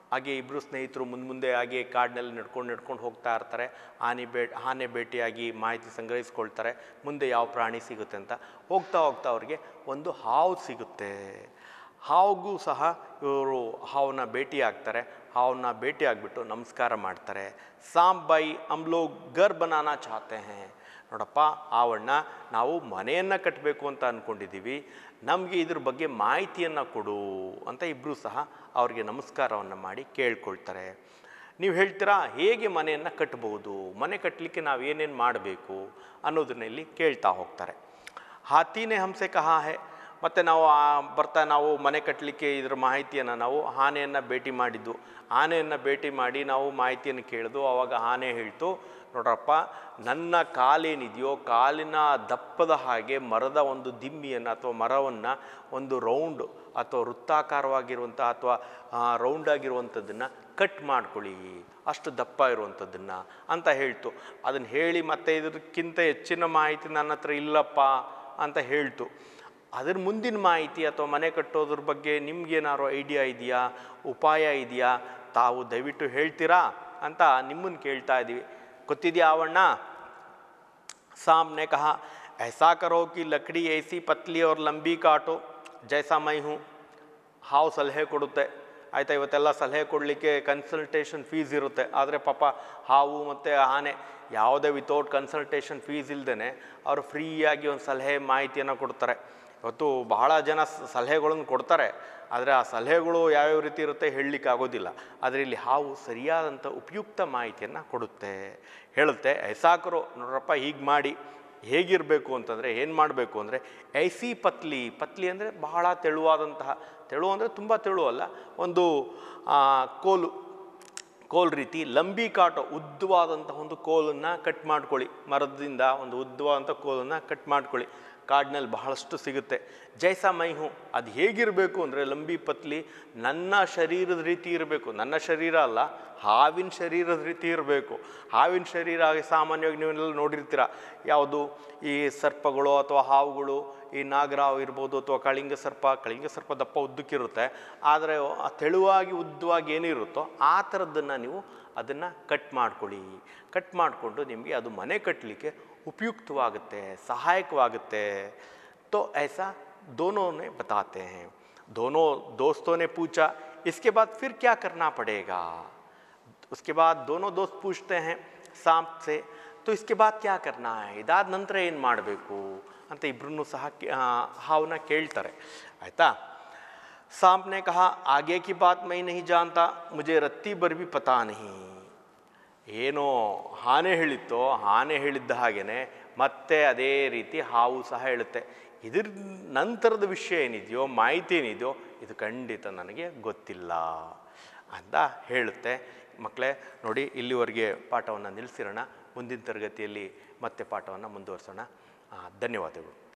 Speaker 1: ಹಾಗೆ ಇಬ್ಬರು ಸ್ನೇಹಿತರು ಮುಂದೆ ಮುಂದೆ ಹಾಗೆ ಕಾಡಿನಲ್ಲಿ ನಡ್ಕೊಂಡು ನಡ್ಕೊಂಡು ಹೋಗ್ತಾ ಇರ್ತಾರೆ ಆನೆ ಬೇ ಆನೆ ಭೇಟಿಯಾಗಿ ಮಾಹಿತಿ ಸಂಗ್ರಹಿಸ್ಕೊಳ್ತಾರೆ ಮುಂದೆ ಯಾವ ಪ್ರಾಣಿ ಸಿಗುತ್ತೆ ಅಂತ ಹೋಗ್ತಾ ಹೋಗ್ತಾ ಅವ್ರಿಗೆ ಒಂದು ಹಾವು ಸಿಗುತ್ತೆ ಹಾವಿಗೂ ಸಹ ಇವರು ಹಾವನ್ನ ಭೇಟಿ ಆಗ್ತಾರೆ ಹಾವನ್ನ ಭೇಟಿ ಆಗಿಬಿಟ್ಟು ನಮಸ್ಕಾರ ಮಾಡ್ತಾರೆ ಸಾಮ್ ಬೈ ಹಮ್ ಲೋಗ್ ಗರ್ ಬನಾನಾ ಚಾಹತೆ ಹೇ ನೋಡಪ್ಪ ಆವಣ್ಣ ನಾವು ಮನೆಯನ್ನು ಕಟ್ಟಬೇಕು ಅಂತ ಅಂದ್ಕೊಂಡಿದ್ದೀವಿ ನಮಗೆ ಇದ್ರ ಬಗ್ಗೆ ಮಾಹಿತಿಯನ್ನು ಕೊಡು ಅಂತ ಇಬ್ಬರು ಸಹ ಅವ್ರಿಗೆ ನಮಸ್ಕಾರವನ್ನು ಮಾಡಿ ಕೇಳ್ಕೊಳ್ತಾರೆ ನೀವು ಹೇಳ್ತೀರಾ ಹೇಗೆ ಮನೆಯನ್ನು ಕಟ್ಟಬಹುದು ಮನೆ ಕಟ್ಟಲಿಕ್ಕೆ ನಾವು ಏನೇನು ಮಾಡಬೇಕು ಅನ್ನೋದನ್ನ ಇಲ್ಲಿ ಕೇಳ್ತಾ ಹೋಗ್ತಾರೆ ಹಾತಿನೇ ಹಂಸೆ ಕಹಾ ಹೇ ಮತ್ತು ನಾವು ಆ ಬರ್ತಾ ನಾವು ಮನೆ ಕಟ್ಟಲಿಕ್ಕೆ ಇದ್ರ ಮಾಹಿತಿಯನ್ನು ನಾವು ಆನೆಯನ್ನು ಭೇಟಿ ಮಾಡಿದ್ದು ಆನೆಯನ್ನು ಭೇಟಿ ಮಾಡಿ ನಾವು ಮಾಹಿತಿಯನ್ನು ಕೇಳಿದು ಆವಾಗ ಆನೆ ಹೇಳ್ತು ನೋಡ್ರಪ್ಪ ನನ್ನ ಕಾಲೇನಿದೆಯೋ ಕಾಲಿನ ದಪ್ಪದ ಹಾಗೆ ಮರದ ಒಂದು ದಿಮ್ಮಿಯನ್ನು ಅಥವಾ ಮರವನ್ನು ಒಂದು ರೌಂಡ್ ಅಥವಾ ವೃತ್ತಾಕಾರವಾಗಿರುವಂಥ ಅಥವಾ ರೌಂಡ್ ಆಗಿರುವಂಥದ್ದನ್ನು ಕಟ್ ಮಾಡ್ಕೊಳ್ಳಿ ಅಷ್ಟು ದಪ್ಪ ಇರುವಂಥದ್ದನ್ನು ಅಂತ ಹೇಳ್ತು ಅದನ್ನು ಹೇಳಿ ಮತ್ತೆ ಇದಕ್ಕಿಂತ ಹೆಚ್ಚಿನ ಮಾಹಿತಿ ನನ್ನ ಹತ್ರ ಇಲ್ಲಪ್ಪ ಅಂತ ಹೇಳ್ತು ಅದ್ರ ಮುಂದಿನ ಮಾಹಿತಿ ಅಥವಾ ಮನೆ ಕಟ್ಟೋದ್ರ ಬಗ್ಗೆ ನಿಮ್ಗೇನಾದ್ರು ಐಡಿಯಾ ಇದೆಯಾ ಉಪಾಯ ಇದೆಯಾ ತಾವು ದಯವಿಟ್ಟು ಹೇಳ್ತೀರಾ ಅಂತ ನಿಮ್ಮನ್ನು ಕೇಳ್ತಾ ಇದ್ದೀವಿ ಗೊತ್ತಿದೆಯಾ ಅವಣ್ಣ साम ने कहा ऐसा करो कि लकड़ी ऐसी पतली और लंबी काटो जैसा मैं हूँ ಹಾವು ಸಲಹೆ ಕೊಡುತ್ತೆ ಆಯಿತಾ ಇವತ್ತೆಲ್ಲ ಸಲಹೆ ಕೊಡಲಿಕ್ಕೆ ಕನ್ಸಲ್ಟೇಷನ್ ಫೀಸ್ ಇರುತ್ತೆ ಆದರೆ ಪಾಪ ಹಾವು ಮತ್ತು ಆನೆ ಯಾವುದೇ ವಿತೌಟ್ ಕನ್ಸಲ್ಟೇಷನ್ ಫೀಸ್ ಇಲ್ಲದೇ ಅವರು ಫ್ರೀಯಾಗಿ ಒಂದು ಸಲಹೆ ಮಾಹಿತಿಯನ್ನು ಕೊಡ್ತಾರೆ ಇವತ್ತು ಬಹಳ ಜನ ಸ- ಸಲಹೆಗಳನ್ನು ಕೊಡ್ತಾರೆ ಆದರೆ ಆ ಸಲಹೆಗಳು ಯಾವ್ಯಾವ ರೀತಿ ಇರುತ್ತೆ ಹೇಳಲಿಕ್ಕೆ ಆಗೋದಿಲ್ಲ ಆದರೆ ಇಲ್ಲಿ ಹಾವು ಸರಿಯಾದಂಥ ಉಪಯುಕ್ತ ಮಾಹಿತಿಯನ್ನು ಕೊಡುತ್ತೆ ಹೇಳುತ್ತೆ ಐಸಾಕರು ನೋಡ್ರಪ್ಪ ಹೀಗೆ ಮಾಡಿ ಹೇಗಿರಬೇಕು ಅಂತಂದರೆ ಏನು ಮಾಡಬೇಕು ಅಂದರೆ ಐಸಿ ಪತ್ಲಿ ಪತ್ಲಿ ಅಂದರೆ ಬಹಳ ತೆಳುವಾದಂತಹ ತೆಳು ಅಂದರೆ ತುಂಬ ತೆಳು ಅಲ್ಲ ಒಂದು ಆ, ಕೋಲು ಕೋಲ್ ರೀತಿ ಲಂಬಿ ಕಾಟು ಉದ್ದವಾದಂತಹ ಒಂದು ಕೋಲನ್ನು ಕಟ್ ಮಾಡ್ಕೊಳ್ಳಿ ಮರದಿಂದ ಒಂದು ಉದ್ದವಾದಂಥ ಕೋಲನ್ನು ಕಟ್ ಮಾಡ್ಕೊಳ್ಳಿ ಕಾಡಿನಲ್ಲಿ ಬಹಳಷ್ಟು ಸಿಗುತ್ತೆ ಜೈಸ ಮೈ ಹೂ ಅದು ಹೇಗಿರಬೇಕು ಅಂದರೆ ಲಂಬಿ ಪತ್ಲಿ ನನ್ನ ಶರೀರದ ರೀತಿ ಇರಬೇಕು ನನ್ನ ಶರೀರ ಅಲ್ಲ ಹಾವಿನ ಶರೀರದ ರೀತಿ ಇರಬೇಕು ಹಾವಿನ ಶರೀರ ಸಾಮಾನ್ಯವಾಗಿ ನೀವೆಲ್ಲ ನೋಡಿರ್ತೀರ ಯಾವುದು ಈ ಸರ್ಪಗಳು ಅಥವಾ ಹಾವುಗಳು ಈ ನಾಗರಾವ್ ಇರ್ಬೋದು ಅಥವಾ ಕಳಿಂಗ ಸರ್ಪ ಕಳಿಂಗ ಸರ್ಪ ದಪ್ಪ ಉದ್ದಕ್ಕಿರುತ್ತೆ ಆದರೆ ಆ ತೆಳುವಾಗಿ ಉದ್ದವಾಗಿ ಏನಿರುತ್ತೋ ಆ ಥರದ್ದನ್ನು ನೀವು ಅದನ್ನು ಕಟ್ ಮಾಡ್ಕೊಳ್ಳಿ ಕಟ್ ಮಾಡಿಕೊಂಡು ನಿಮಗೆ ಅದು ಮನೆ ಕಟ್ಟಲಿಕ್ಕೆ ಉಪಯುಕ್ತವಾಗುತ್ತೆ ಸಹಾಯಕವಾಗುತ್ತೆ तो ऐसा दोनों ने बताते हैं दोनों दोस्तों ने पूछा इसके बाद फिर क्या करना पड़ेगा उसके बाद दोनों दोस्त पूछते हैं सांप से तो इसके बाद क्या करना है ಇದಾದ ನಂತರ ಏನು ಮಾಡಬೇಕು ಅಂತ ಇಬ್ಬರೂ ಸಹ ಕೇ- ಆ, ಹಾವನ್ನ ಕೇಳ್ತಾರೆ ಆಯಿತಾ सांप ने कहा आगे की बात मैं नहीं जानता मुझे रत्ती भर भी पता नहीं ಏನೋ ಆನೆ ಹೇಳಿತ್ತೋ ಆನೆ ಹೇಳಿದ್ದ ಹಾಗೇನೆ ಮತ್ತೆ ಅದೇ ರೀತಿ ಹಾವು ಸಹ ಹೇಳುತ್ತೆ ಇದ್ರ ನಂತರದ ವಿಷಯ ಏನಿದೆಯೋ ಮಾಹಿತಿ ಏನಿದೆಯೋ ಇದು ಖಂಡಿತ ನನಗೆ ಗೊತ್ತಿಲ್ಲ ಅಂತ ಹೇಳುತ್ತೆ ಮಕ್ಕಳೇ ನೋಡಿ ಇಲ್ಲಿವರೆಗೆ ಪಾಠವನ್ನು ನಿಲ್ಲಿಸಿರೋಣ ಮುಂದಿನ ತರಗತಿಯಲ್ಲಿ ಮತ್ತೆ ಪಾಠವನ್ನು ಮುಂದುವರಿಸೋಣ ಆ, ಧನ್ಯವಾದಗಳು